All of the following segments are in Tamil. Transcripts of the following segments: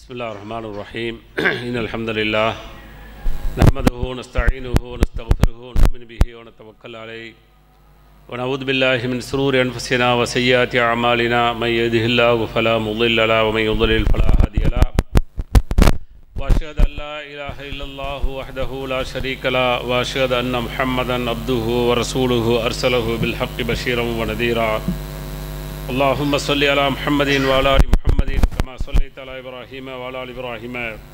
بسم الله الرحمن الرحيم إن الحمد لله نحمده ونستعينه ونستغفره ونؤمن به ونتوكل عليه ونعوذ بالله من شرور أنفسنا وسيئات أعمالنا من يهده الله فلا مضل له ومن يضلل فلا هادي له وأشهد أن لا إله إلا الله وحده لا شريك له وأشهد أن محمدا عبده ورسوله أرسله بالحق بشيرا ونذيرا اللهم صل على محمد وعلى ال محمد كما صليت على ابراهيم وعلى ال ابراهيم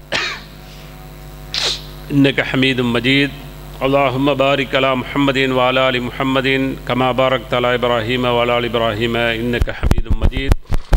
انك حميد مجيد اللهم بارك على محمد وعلى ال محمد كما باركت على ابراهيم وعلى ال ابراهيم انك حميد مجيد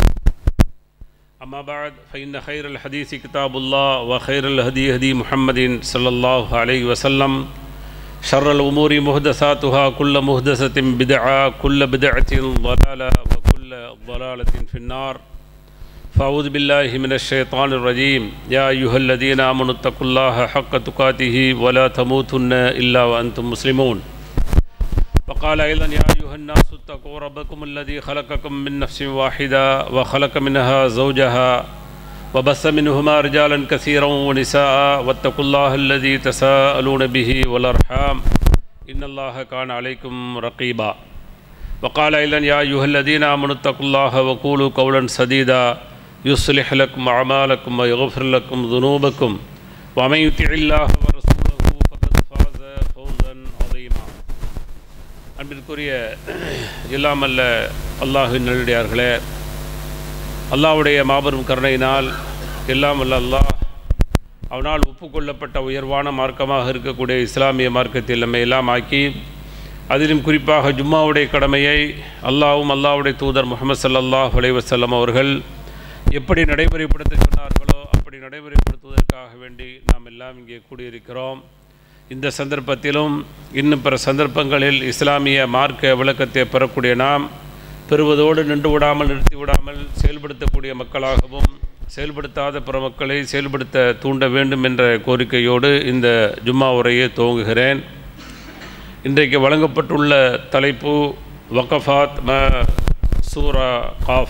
اما بعد فان خير الحديث كتاب الله وخير الهدي هدي محمد صلى الله عليه وسلم شر الأمور محدثاتها كل محدثة بدعة كل بدعة ضلالة وكل ضلالة في النار فأعوذ بالله من الشيطان الرجيم يا أيها الذين آمنوا اتقوا الله حق تقاته ولا تموتن إلا وأنتم مسلمون وقال أيضا يا أيها الناس اتقوا ربكم الذي خلقكم من نفس واحدة وخلق منها زوجها وبث منهما رجالا كثيرا ونساء واتقوا الله الذي تساءلون به والأرحام إن الله كان عليكم رقيبا وقال أيضا يا أيها الذين آمنوا اتقوا الله وقولوا قولا سديدا يصلح لكم أعمالكم ويغفر لكم ذنوبكم ومن يطع الله ورسوله فقد فاز فوزا عظيما அன்பிற்குரிய இல்லாமல்ல அல்லாஹின் நல்லடியார்களே அல்லாஹ்வுடைய மாபெரும் கருணையினால் எல்லாம் வல்ல அல்லாஹ் அவனால் ஒப்புக்கொள்ளப்பட்ட உயர்வான மார்க்கமாக இருக்கக்கூடிய இஸ்லாமிய மார்க்கத்தில் நம்மை எல்லாம் ஆக்கி அதிலும் குறிப்பாக ஜும்மாவுடைய கடமையை அல்லாவும் அல்லாஹ்வுடைய தூதர் முகமது சல்லல்லாஹ் வலைவசல்லம் அவர்கள் எப்படி நடைமுறைப்படுத்த சொன்னார்களோ அப்படி நடைமுறைப்படுத்துவதற்காக வேண்டி நாம் எல்லாம் இங்கே கூடியிருக்கிறோம் இந்த சந்தர்ப்பத்திலும் இன்னும் பிற சந்தர்ப்பங்களில் இஸ்லாமிய மார்க்க விளக்கத்தை பெறக்கூடிய நாம் பெறுவதோடு நின்று விடாமல் நிறுத்தி விடாமல் செயல்படுத்தக்கூடிய மக்களாகவும் செயல்படுத்தாத பிற மக்களை செயல்படுத்த தூண்ட வேண்டும் என்ற கோரிக்கையோடு இந்த ஜும்மா உரையை துவங்குகிறேன் இன்றைக்கு வழங்கப்பட்டுள்ள தலைப்பு வக்கஃபாத் ம சூரா காஃப்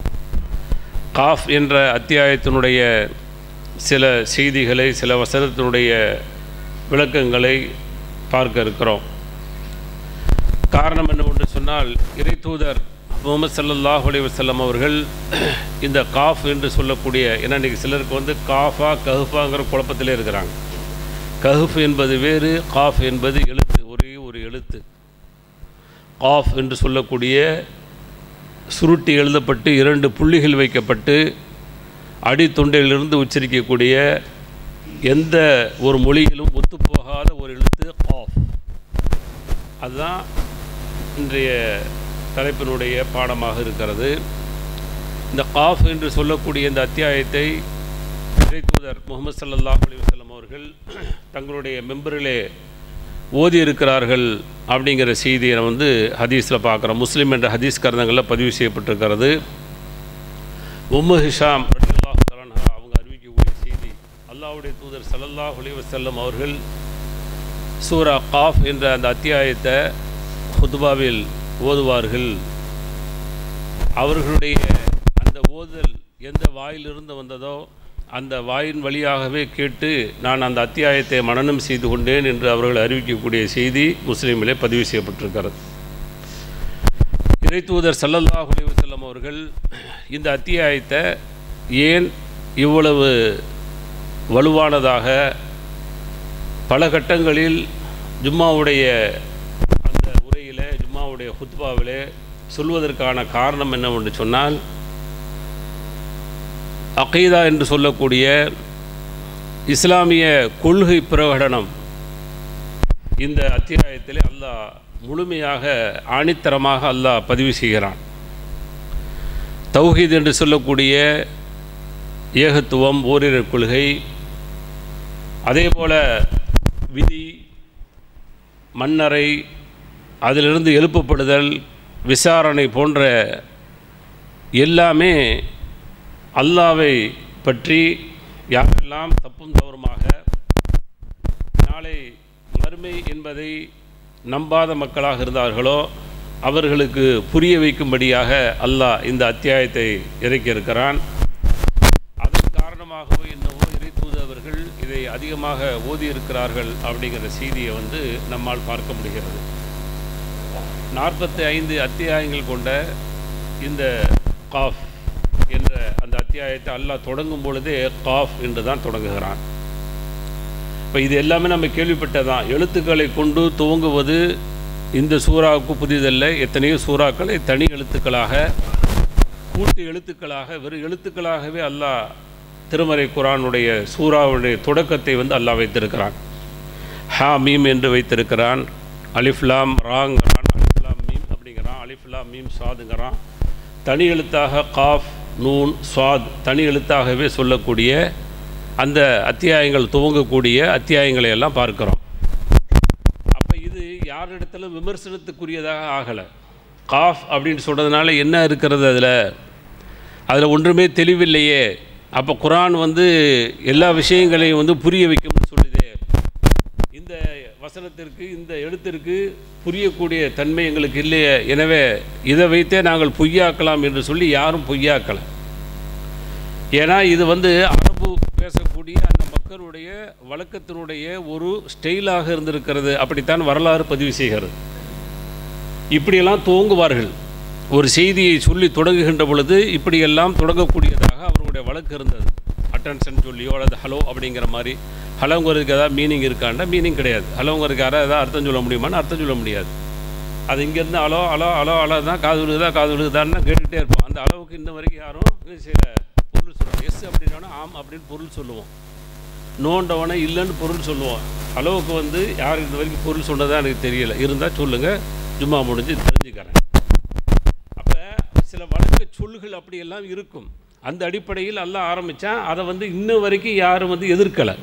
காஃப் என்ற அத்தியாயத்தினுடைய சில செய்திகளை சில வசனத்தினுடைய விளக்கங்களை பார்க்க இருக்கிறோம் காரணம் என்னவென்று சொன்னால் இறை தூதர் முகமது சல்லாஹ் அலி வசல்லம் அவர்கள் இந்த காஃப் என்று சொல்லக்கூடிய ஏன்னா இன்றைக்கி சிலருக்கு வந்து காஃபா கஹுஃபாங்கிற குழப்பத்திலே இருக்கிறாங்க கஹுஃப் என்பது வேறு காஃப் என்பது எழுத்து ஒரே ஒரு எழுத்து காஃப் என்று சொல்லக்கூடிய சுருட்டி எழுதப்பட்டு இரண்டு புள்ளிகள் வைக்கப்பட்டு அடித்தொண்டையிலிருந்து உச்சரிக்கக்கூடிய எந்த ஒரு மொழியிலும் ஒத்துப்போகாத ஒரு எழுத்து காஃப் அதுதான் இன்றைய தலைப்பினுடைய பாடமாக இருக்கிறது இந்த காஃப் என்று சொல்லக்கூடிய இந்த அத்தியாயத்தை இறைத்தூதர் முகமது சல்லாஹ் அலி வல்லம் அவர்கள் தங்களுடைய மெம்பரிலே ஓதி இருக்கிறார்கள் அப்படிங்கிற செய்தியை வந்து ஹதீஸில் பார்க்குறோம் முஸ்லீம் என்ற ஹதீஸ் கருந்தங்களில் பதிவு செய்யப்பட்டிருக்கிறது உம்மு ஹிஷாம் ரலியல்லாஹு தலன்ஹா அவங்க அறிவிக்கக்கூடிய செய்தி அல்லாஹ்வுடைய தூதர் சல்லல்லாஹ் அலி வசல்லம் அவர்கள் சூரா காஃப் என்ற அந்த அத்தியாயத்தை ஹுத்பாவில் ஓதுவார்கள் அவர்களுடைய அந்த ஓதல் எந்த வாயிலிருந்து வந்ததோ அந்த வாயின் வழியாகவே கேட்டு நான் அந்த அத்தியாயத்தை மனனம் செய்து கொண்டேன் என்று அவர்கள் அறிவிக்கக்கூடிய செய்தி முஸ்லீமிலே பதிவு செய்யப்பட்டிருக்கிறது இறைத்தூதர் சல்லல்லாஹ் அலிவசல்லம் அவர்கள் இந்த அத்தியாயத்தை ஏன் இவ்வளவு வலுவானதாக பல கட்டங்களில் ஜும்மாவுடைய அந்த உரையில் ஜும்மாவுடைய ஹுத்பாவிலே சொல்வதற்கான காரணம் என்னவென்று சொன்னால் அகீதா என்று சொல்லக்கூடிய இஸ்லாமிய கொள்கை பிரகடனம் இந்த அத்தியாயத்தில் அல்லாஹ் முழுமையாக ஆணித்தரமாக அல்லாஹ் பதிவு செய்கிறான் தௌஹீத் என்று சொல்லக்கூடிய ஏகத்துவம் ஓரிரு கொள்கை அதே போல் விதி மன்னரை அதிலிருந்து எழுப்பப்படுதல் விசாரணை போன்ற எல்லாமே அல்லாவை பற்றி யாரெல்லாம் தப்பும் தவறுமாக நாளை மறுமை என்பதை நம்பாத மக்களாக இருந்தார்களோ அவர்களுக்கு புரிய வைக்கும்படியாக அல்லாஹ் இந்த அத்தியாயத்தை இறக்கியிருக்கிறான் அதன் காரணமாக நிச்சயமாகவே என்னவோ இறை தூதவர்கள் இதை அதிகமாக ஓதியிருக்கிறார்கள் அப்படிங்கிற செய்தியை வந்து நம்மால் பார்க்க முடிகிறது நாற்பத்தி ஐந்து அத்தியாயங்கள் கொண்ட இந்த காஃப் என்ற அந்த அத்தியாயத்தை அல்லாஹ் தொடங்கும் பொழுதே காஃப் என்று தான் தொடங்குகிறான் இப்போ இது எல்லாமே நம்ம கேள்விப்பட்டதான் எழுத்துக்களை கொண்டு துவங்குவது இந்த சூறாவுக்கு புதிதல்ல எத்தனையோ சூறாக்களை தனி எழுத்துக்களாக கூட்டு எழுத்துக்களாக வெறும் எழுத்துக்களாகவே அல்லாஹ் திருமறை குரானுடைய சூறாவுடைய தொடக்கத்தை வந்து அல்லாஹ் வைத்திருக்கிறான் ஹா மீம் என்று வைத்திருக்கிறான் அலிஃப்லாம் ராங்கிறான் அலிஃப்லாம் மீம் அப்படிங்கிறான் அலிஃப்லாம் மீம் சாதுங்கிறான் தனி எழுத்தாக காஃப் நூன் சாத் தனி எழுத்தாகவே சொல்லக்கூடிய அந்த அத்தியாயங்கள் துவங்கக்கூடிய அத்தியாயங்களை எல்லாம் பார்க்கிறோம் அப்போ இது யாரிடத்திலும் விமர்சனத்துக்குரியதாக ஆகலை காஃப் அப்படின்னு சொல்கிறதுனால என்ன இருக்கிறது அதில் அதில் ஒன்றுமே தெளிவில்லையே அப்போ குரான் வந்து எல்லா விஷயங்களையும் வந்து புரிய வைக்கும்னு சொல்லுதே இந்த வசனத்திற்கு இந்த எழுத்திற்கு புரியக்கூடிய தன்மை எங்களுக்கு இல்லையே எனவே இதை வைத்தே நாங்கள் பொய்யாக்கலாம் என்று சொல்லி யாரும் பொய்யாக்கலை ஏன்னா இது வந்து அரபு பேசக்கூடிய அந்த மக்களுடைய வழக்கத்தினுடைய ஒரு ஸ்டைலாக இருந்திருக்கிறது அப்படித்தான் வரலாறு பதிவு செய்கிறது இப்படியெல்லாம் துவங்குவார்கள் ஒரு செய்தியை சொல்லி தொடங்குகின்ற பொழுது இப்படியெல்லாம் தொடங்கக்கூடியதாக அவர்களுடைய வழக்கு இருந்தது அட்டென்ஷன் சொல்லியோ அல்லது ஹலோ அப்படிங்கிற மாதிரி ஹலோங்கிறதுக்கு ஏதாவது மீனிங் இருக்காண்டா மீனிங் கிடையாது ஹலோங்கிறதுக்கு யாராவது ஏதாவது அர்த்தம் சொல்ல முடியுமான்னு அர்த்தம் சொல்ல முடியாது அது இங்கேருந்து அலோ அலோ அலோ அலோ தான் காது விழுகுதா காது விழுகுதான்னு கேட்டுகிட்டே இருப்போம் அந்த அளவுக்கு இன்ன வரைக்கும் யாரும் சில பொருள் சொல்லுவோம் எஸ் அப்படின்னா ஆம் அப்படின்னு பொருள் சொல்லுவோம் நோண்டவனை இல்லைன்னு பொருள் சொல்லுவோம் அளவுக்கு வந்து யார் இந்த வரைக்கும் பொருள் சொன்னதா எனக்கு தெரியல இருந்தால் சொல்லுங்கள் ஜும்மா முடிஞ்சு தெரிஞ்சுக்கிறேன் அப்போ சில வழக்க சொல்லுகள் அப்படியெல்லாம் இருக்கும் அந்த அடிப்படையில் எல்லாம் ஆரம்பித்தான் அதை வந்து இன்ன வரைக்கும் யாரும் வந்து எதிர்க்கலை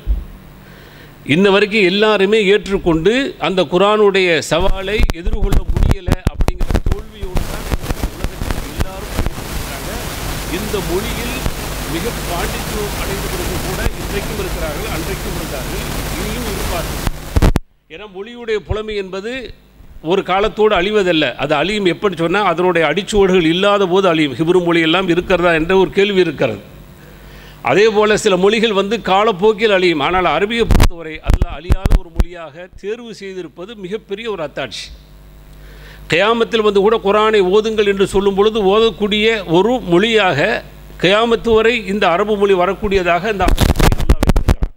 இன்ன வரைக்கும் எல்லாருமே ஏற்றுக்கொண்டு அந்த குரானுடைய சவாலை எதிர்கொள்ள முடியலை அப்படிங்கிற தோல்வியோடு தான் உலகத்தில் எல்லாரும் இருக்காங்க இந்த மொழியில் மிக பாண்டித்துவம் அடைந்தவர்கள் கூட இன்றைக்கும் இருக்கிறார்கள் அன்றைக்கும் இருந்தார்கள் இனியும் இருப்பார்கள் ஏன்னா மொழியுடைய புலமை என்பது ஒரு காலத்தோடு அழிவதல்ல அது அழியும் எப்படி சொன்னால் அதனுடைய அடிச்சுவடுகள் இல்லாத போது அழியும் ஹிப்ரு மொழி எல்லாம் இருக்கிறதா என்ற ஒரு கேள்வி இருக்கிறது அதே போல் சில மொழிகள் வந்து காலப்போக்கில் அழியும் ஆனால் அரபியை பொறுத்தவரை அதில் அழியாத ஒரு மொழியாக தேர்வு செய்திருப்பது மிகப்பெரிய ஒரு அத்தாட்சி கயாமத்தில் வந்து கூட குரானை ஓதுங்கள் என்று சொல்லும் பொழுது ஓதக்கூடிய ஒரு மொழியாக கயாமத்து வரை இந்த அரபு மொழி வரக்கூடியதாக இந்த வைத்திருக்கிறான்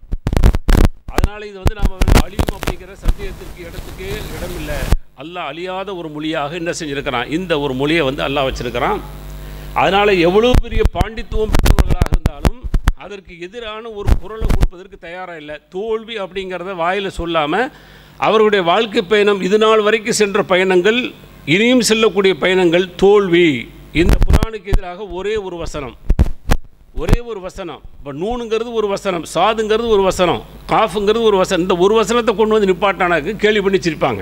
அதனால் இது வந்து நாம் அழியும் அப்படிங்கிற சந்தேகத்திற்கு இடத்துக்கு இடமில்லை அல்லாஹ் அழியாத ஒரு மொழியாக என்ன செஞ்சுருக்கிறான் இந்த ஒரு மொழியை வந்து அல்லாஹ் வச்சிருக்கிறான் அதனால் எவ்வளோ பெரிய பாண்டித்துவம் பெற்றவர்களாக இருந்தாலும் அதற்கு எதிரான ஒரு குரலை கொடுப்பதற்கு தயாராக இல்லை தோல்வி அப்படிங்கிறத வாயில் சொல்லாமல் அவர்களுடைய வாழ்க்கை பயணம் இது நாள் வரைக்கும் சென்ற பயணங்கள் இனியும் செல்லக்கூடிய பயணங்கள் தோல்வி இந்த குரானுக்கு எதிராக ஒரே ஒரு வசனம் ஒரே ஒரு வசனம் இப்போ நூனுங்கிறது ஒரு வசனம் சாதுங்கிறது ஒரு வசனம் காஃபுங்கிறது ஒரு வசனம் இந்த ஒரு வசனத்தை கொண்டு வந்து நிப்பாட்டானாக்கு கேள்வி பண்ணி சிரிப்பாங்க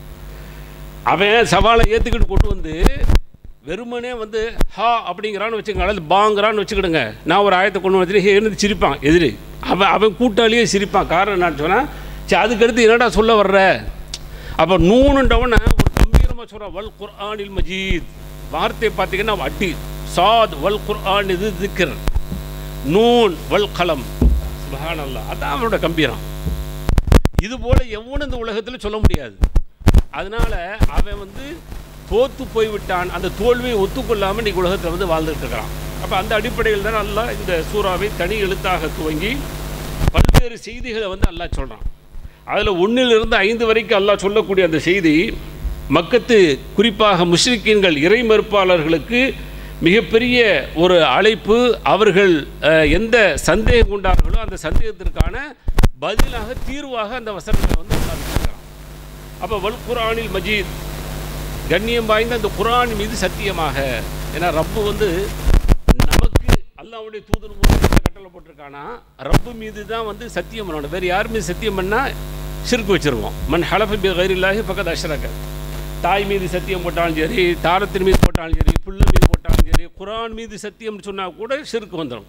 அவன் சவாலை ஏற்றுக்கிட்டு கொண்டு வந்து வெறுமனே வந்து ஹா அப்படிங்கிறான்னு வச்சுக்கோங்க அல்லது பாங்கிறான்னு வச்சுக்கிடுங்க நான் ஒரு ஆயத்தை கொண்டு வந்து எழுந்து சிரிப்பான் எதிரி அவன் அவன் கூட்டாளியே சிரிப்பான் காரணம் என்னன்னு சொன்னால் சரி அதுக்கடுத்து என்னடா சொல்ல வர்ற அப்போ நூனுன்றவனை ஒரு கம்பீரமாக சொல்கிறான் வல் குர்ஆனில் மஜீத் வார்த்தை பார்த்தீங்கன்னா அட்டி சாத் வல் குர்ஆன் இது திக்கர் நூன் வல் கலம் சுபஹான் அல்லா அதான் அவனோட கம்பீரம் இது போல் எவனும் இந்த உலகத்தில் சொல்ல முடியாது அதனால் அவன் வந்து தோத்து போய்விட்டான் அந்த தோல்வியை ஒத்துக்கொள்ளாமல் இன்றைக்கி உலகத்தில் வந்து வாழ்ந்துட்டு இருக்கிறான் அப்போ அந்த அடிப்படையில் தான் அல்லாஹ் இந்த சூறாவை தனி எழுத்தாக துவங்கி பல்வேறு செய்திகளை வந்து அல்லாஹ் சொல்கிறான் அதில் ஒன்றிலிருந்து ஐந்து வரைக்கும் அல்லாஹ் சொல்லக்கூடிய அந்த செய்தி மக்கத்து குறிப்பாக முஸ்லிக்கீன்கள் இறை மறுப்பாளர்களுக்கு மிகப்பெரிய ஒரு அழைப்பு அவர்கள் அஹ், எந்த சந்தேகம் கொண்டார்களோ அந்த சந்தேகத்திற்கான பதிலாக தீர்வாக அந்த வசனங்களை வந்து அல்லாஹ் வச்சிருக்கிறான் அப்போ வல் குரானில் மஜீத் கண்ணியம் வாய்ந்த அந்த குரான் மீது சத்தியமாக ஏன்னா ரப்பு வந்து நமக்கு அல்லாவுடைய தூதர் மூலம் என்ன கட்டளை போட்டிருக்கானா ரப்பு மீது தான் வந்து சத்தியம் பண்ணணும் வேறு யார் மீது சத்தியம் பண்ணால் சிறுக்கு வச்சிருவோம் மண் ஹலஃபி பி கைரில்லாஹி பக்கத்து அஷ்ரக தாய் மீது சத்தியம் போட்டாலும் சரி தாரத்தின் மீது போட்டாலும் சரி புள்ள மீது போட்டாலும் சரி குரான் மீது சத்தியம்னு சொன்னால் கூட சிறுக்கு வந்துடும்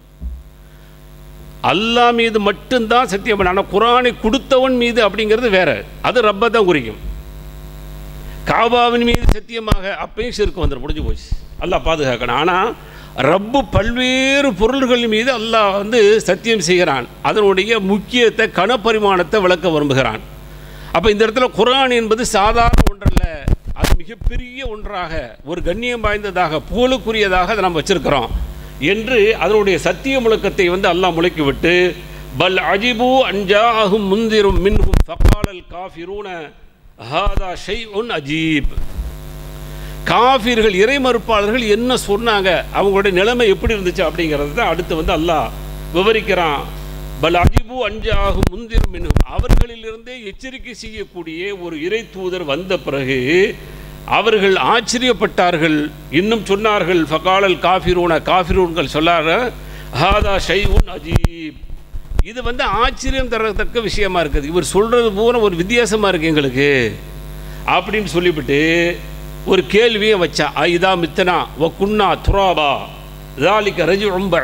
அல்லாஹ் மீது மட்டும்தான் சத்தியம் பண்ண ஆனால் குரானை கொடுத்தவன் மீது அப்படிங்கிறது வேற அது ரப்பை தான் குறிக்கும் காபாவின் மீது சத்தியமாக அப்பயும் சிறுக்கு வந்துடும் முடிஞ்சு போச்சு அல்லாஹ் பாதுகாக்கணும் ஆனால் ரப்பு பல்வேறு பொருள்கள் மீது அல்லாஹ் வந்து சத்தியம் செய்கிறான் அதனுடைய முக்கியத்தை கனப்பரிமாணத்தை விளக்க விரும்புகிறான் அப்போ இந்த இடத்துல குர்ஆன் என்பது சாதாரண ஒன்றல்ல அது மிகப்பெரிய ஒன்றாக ஒரு கண்ணியம் வாய்ந்ததாக புகழுக்குரியதாக அதை நம்ம வச்சிருக்கிறோம் என்று அதனுடைய சத்திய முழக்கத்தை வந்து அல்லாஹ் முழக்கி விட்டு பல் அஜிபு அஞ்சாஹும் முந்திரும் மின்ஹும் ஃபகாலல் காஃபிரூன ஹாதா ஷைஉன் அஜீப் காஃபிர்கள் இறை மறுப்பாளர்கள் என்ன சொன்னாங்க அவங்களுடைய நிலைமை எப்படி இருந்துச்சு அப்படிங்கிறது தான் அடுத்து வந்து அல்லாஹ் விவரிக்கிறான் பல் அஜிபு அஞ்சாகும் முந்திரும் என்னும் அவர்களிலிருந்தே எச்சரிக்கை செய்யக்கூடிய ஒரு இறை தூதர் வந்த பிறகு அவர்கள் ஆச்சரியப்பட்டார்கள் இன்னும் சொன்னார்கள் ஃபகாலல் காஃபிரூன காஃபிரூன்கள் சொல்லார ஹாதா ஷைஉன் அஜீப் இது வந்து ஆச்சரியம் தரத்தக்க விஷயமா இருக்குது இவர் சொல்றது பூரா ஒரு வித்தியாசமா இருக்கு எங்களுக்கு அப்படின்னு சொல்லிவிட்டு ஒரு கேள்வியை வச்சா ஐதா மித்தனா வ குன்னா துராபா தாலிக்க ரஜு ரொம்ப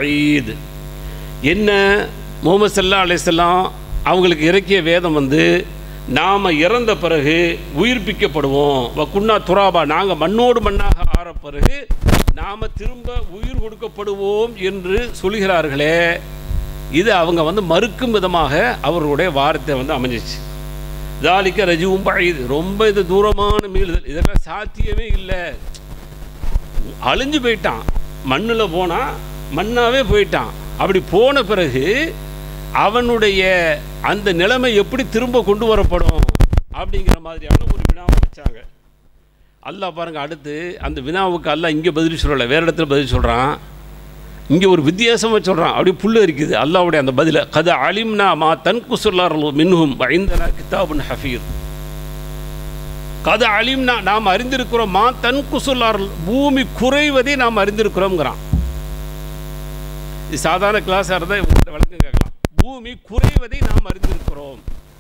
என்ன முகமது சல்லா அலிஸ்லாம் அவங்களுக்கு இறக்கிய வேதம் வந்து நாம் இறந்த பிறகு உயிர்ப்பிக்கப்படுவோம் வ குன்னா துராபா நாங்கள் மண்ணோடு மண்ணாக ஆற பிறகு நாம் திரும்ப உயிர் கொடுக்கப்படுவோம் என்று சொல்கிறார்களே இது அவங்க வந்து மறுக்கும் விதமாக அவர்களுடைய வார்த்தை வந்து அமைஞ்சிச்சு தாலிக்க ரஜுவும் பழையுது ரொம்ப இது தூரமான மீளுதல் இதெல்லாம் சாத்தியமே இல்லை அழிஞ்சு போயிட்டான் மண்ணில் போனால் மண்ணாவே போயிட்டான் அப்படி போன பிறகு அவனுடைய அந்த நிலைமை எப்படி திரும்ப கொண்டு வரப்படும் அப்படிங்கிற மாதிரியான ஒரு வினாவை வச்சாங்க அல்லாஹ் பாருங்க அடுத்து அந்த வினாவுக்கு அல்லாஹ் இங்கே பதில் சொல்லலை வேறு இடத்துல பதில் சொல்கிறான் இங்கே ஒரு வித்தியாசமாக சொல்கிறான் அப்படி புல்லு இருக்குது அல்லாவுடைய அந்த பதிலை கத அலிம்னா மா தன் குசுல்லார் மின்ஹும் ஐந்தனா கிதாபுன் ஹஃபீர் கத அலிம்னா நாம் அறிந்திருக்கிறோம் மா தன் குசுல்லார் பூமி குறைவதை நாம் அறிந்திருக்கிறோங்கிறான் இது சாதாரண கிளாஸாக இருந்தால் இவங்கள்ட்ட விளக்கம் கேட்கலாம் பூமி குறைவதை நாம் அறிந்திருக்கிறோம்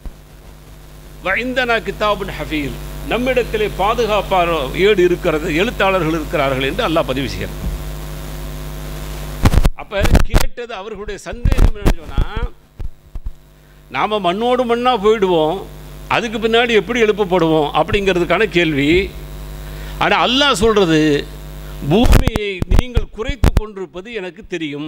வைந்தனா கிதாபுன் ஹஃபீர் நம்மிடத்திலே பாதுகாப்பான ஏடு இருக்கிறது எழுத்தாளர்கள் இருக்கிறார்கள் என்று அல்லாஹ் பதிவு செய்கிறான் அப்போ கேட்டது அவர்களுடைய சந்தேகம் என்னன்னு சொன்னால் நாம் மண்ணோடு மண்ணாக போயிடுவோம் அதுக்கு பின்னாடி எப்படி எழுப்பப்படுவோம் அப்படிங்கிறதுக்கான கேள்வி ஆனால் அல்லாஹ் சொல்கிறது பூமியை நீங்கள் குறைத்து கொண்டிருப்பது எனக்கு தெரியும்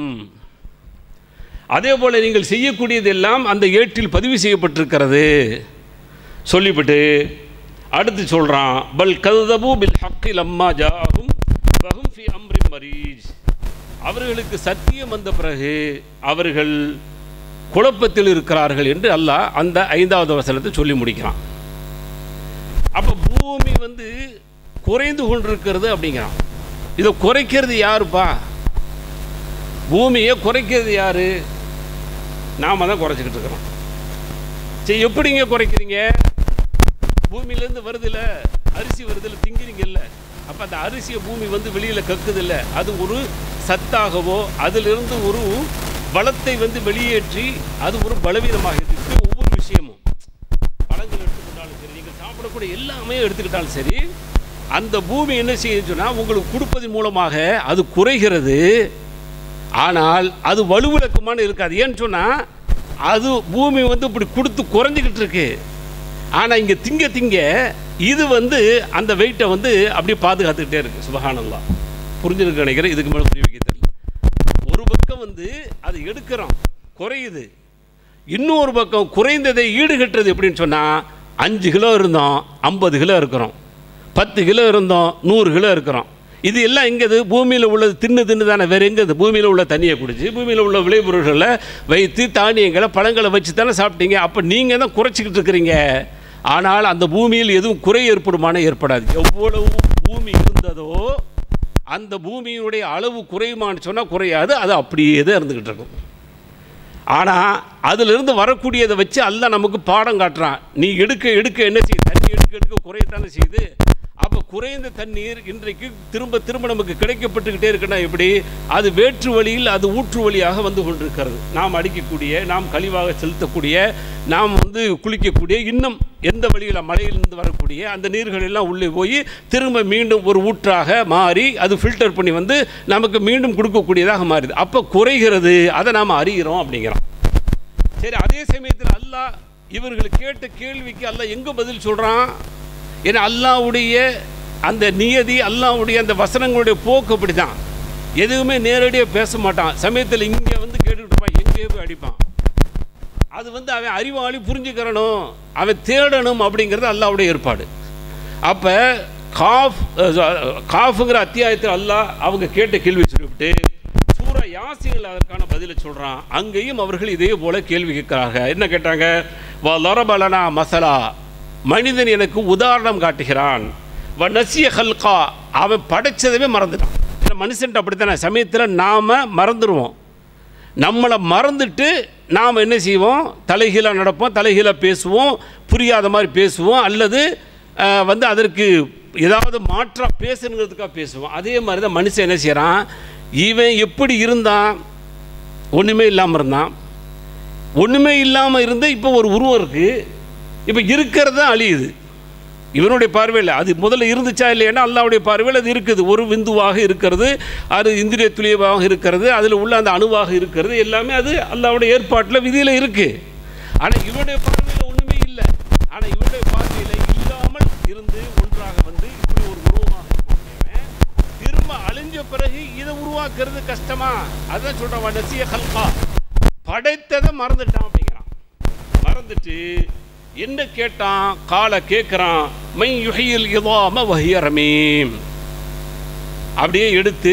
அதே போல் நீங்கள் செய்யக்கூடியதெல்லாம் அந்த ஏட்டில் பதிவு செய்யப்பட்டிருக்கிறது சொல்லிவிட்டு அடுத்து சொல்கிறான் பல் கதபு பில் ஹக்கில் அம்மா ஜாகும் பகும் ஃபி அம்ரி மரீஜ் அவர்களுக்கு சத்தியம் வந்த பிறகு அவர்கள் குழப்பத்தில் இருக்கிறார்கள் என்று அல்லாஹ் அந்த ஐந்தாவது வசனத்தை சொல்லி முடிக்கிறான் அப்போ பூமி வந்து குறைந்து கொண்டிருக்கிறது அப்படிங்கிறான் இதை குறைக்கிறது யாருப்பா பூமியை குறைக்கிறது யாரு நாம தான் குறைச்சிக்கிட்டு இருக்கிறோம் சரி எப்படிங்க குறைக்கிறீங்க பூமியிலேருந்து வருதுல்ல அரிசி வருதுல்ல திங்கிறீங்கல்ல அப்போ அந்த அரிசியை பூமி வந்து வெளியில் கக்குதில்ல அது ஒரு சத்தாகவோ அதிலிருந்து ஒரு பலத்தை வந்து வெளியேற்றி அது ஒரு பலவீனமாக இருக்கு ஒவ்வொரு விஷயமும் பழங்கள் எடுத்துக்கிட்டாலும் சரி நீங்கள் சாப்பிடக்கூடிய எல்லாமே எடுத்துக்கிட்டாலும் சரி அந்த பூமி என்ன செய்யுதுன்னு சொன்னால் உங்களுக்கு கொடுப்பதன் மூலமாக அது குறைகிறது ஆனால் அது வலுவிளக்கமான இருக்காது ஏன்னு சொன்னால் அது பூமி வந்து இப்படி கொடுத்து குறைஞ்சிக்கிட்டு இருக்கு ஆனால் இங்கே திங்க திங்க இது வந்து அந்த வெயிட்டை வந்து அப்படியே பாதுகாத்துக்கிட்டே இருக்கு சுபஹானல்லா புரிஞ்சிருக்கு நினைக்கிறேன் இதுக்கு மேலே புரிய வைக்க தெரியல ஒரு பக்கம் வந்து அது எடுக்கிறோம் குறையுது இன்னொரு பக்கம் குறைந்ததை ஈடுகட்டுறது எப்படின்னு சொன்னால் அஞ்சு கிலோ இருந்தோம் ஐம்பது கிலோ இருக்கிறோம் பத்து கிலோ இருந்தோம் நூறு கிலோ இருக்கிறோம் இது எல்லாம் எங்கேது பூமியில் உள்ளது தின்னு தின்னு தானே வேறு எங்கே பூமியில் உள்ள தண்ணியை குடிச்சு பூமியில் உள்ள விளைபொருள்களை வைத்து தானியங்களை பழங்களை வச்சு தானே சாப்பிட்டீங்க அப்போ நீங்கள் தான் குறைச்சிக்கிட்டு இருக்கிறீங்க ஆனால் அந்த பூமியில் எதுவும் குறை ஏற்படுமான ஏற்படாது எவ்வளவு பூமி இருந்ததோ அந்த பூமியினுடைய அளவு குறையுமான்னு சொன்னால் குறையாது அது அப்படியே தான் இருந்துக்கிட்டு இருக்கும் ஆனால் அதிலிருந்து வரக்கூடியதை வச்சு அல்ல நமக்கு பாடம் காட்டுறான் நீ எடுக்க எடுக்க என்ன செய்யுது தண்ணி எடுக்க எடுக்க குறையத்தானே செய்யுது அப்போ குறைந்த தண்ணீர் இன்றைக்கு திரும்ப திரும்ப நமக்கு கிடைக்கப்பட்டுக்கிட்டே இருக்குன்னா எப்படி அது வேற்று வழியில் அது ஊற்று வழியாக வந்து கொண்டிருக்கிறது நாம் அடிக்கக்கூடிய நாம் கழிவாக செலுத்தக்கூடிய நாம் வந்து குளிக்கக்கூடிய இன்னும் எந்த வழியில் மழையிலிருந்து வரக்கூடிய அந்த நீர்கள் எல்லாம் உள்ளே போய் திரும்ப மீண்டும் ஒரு ஊற்றாக மாறி அது ஃபில்டர் பண்ணி வந்து நமக்கு மீண்டும் கொடுக்கக்கூடியதாக மாறுது அப்போ குறைகிறது அதை நாம் அறிகிறோம் அப்படிங்கிறோம் சரி அதே சமயத்தில் அல்லாஹ் இவர்கள் கேட்ட கேள்விக்கு அல்லாஹ் எங்கே பதில் சொல்கிறான் ஏன்னா அல்லாவுடைய அந்த நியதி அல்லாவுடைய அந்த வசனங்களுடைய போக்கு அப்படி தான் எதுவுமே நேரடியாக பேச மாட்டான் சமயத்தில் இங்கே வந்து கேட்டுக்கிட்டு இருப்பான் எங்கேயோ போய் அடிப்பான் அது வந்து அவன் அறிவாளி புரிஞ்சுக்கிறணும் அவன் தேடணும் அப்படிங்கிறது அல்லாவுடைய ஏற்பாடு அப்போ காஃப் அஹ், காஃபுங்கிற அத்தியாயத்தில் அல்லாஹ் அவங்க கேட்ட கேள்வி சொல்லிவிட்டு சூரா யாசினில் அதற்கான பதிலை சொல்கிறான் அங்கேயும் அவர்கள் இதே போல கேள்வி கேட்கிறாங்க என்ன கேட்டாங்க வ லரபலனா மசலா மனிதன் எனக்கு உதாரணம் காட்டுகிறான் வ நசிய ஹல்கா அவன் படைச்சதவே மறந்துட்டான் ஏன்னா மனுஷன்ட்டு அப்படித்தானே சமயத்தில் நாம் மறந்துடுவோம் நம்மளை மறந்துட்டு நாம் என்ன செய்வோம் தலைகீழாக நடப்போம் தலைகீழாக பேசுவோம் புரியாத மாதிரி பேசுவோம் அல்லது அஹ், வந்து அதற்கு ஏதாவது மாற்றாக பேசுங்கிறதுக்காக பேசுவோம் அதே மாதிரி தான் மனுஷன் என்ன செய்கிறான் இவன் எப்படி இருந்தான் ஒன்றுமே இல்லாமல் இருந்தான் ஒன்றுமே இல்லாமல் இருந்து இப்போ ஒரு உருவம் இருக்குது இப்போ இருக்கிறது தான் அழியுது இவனுடைய பார்வையில் அது முதல்ல இருந்துச்சா இல்லையானா அல்லாவுடைய பார்வையில் அது இருக்குது ஒரு விந்துவாக இருக்கிறது அது இந்திரிய துளியவாக இருக்கிறது அதில் உள்ள அந்த அணுவாக இருக்கிறது எல்லாமே அது அல்லாவுடைய ஏற்பாட்டில் விதியில் இருக்குது ஆனால் இவனுடைய பார்வையில் ஒன்றுமே இல்லை ஆனால் இவனுடைய பார்வையில் இல்லாமல் இருந்து ஒன்றாக வந்து இப்படி ஒரு உருவமாக இருக்கக்கூடியவன் திரும்ப அழிஞ்ச பிறகு இதை உருவாக்குறது கஷ்டமா அதான் சொல்கிறான் நசிய ஹல்கா படைத்ததை மறந்துட்டான் அப்படிங்கிறான் மறந்துட்டு என்ன கேட்டான் காலை கேட்குறான் மை யுகையில் இதாம வகியரமீம் அப்படியே எடுத்து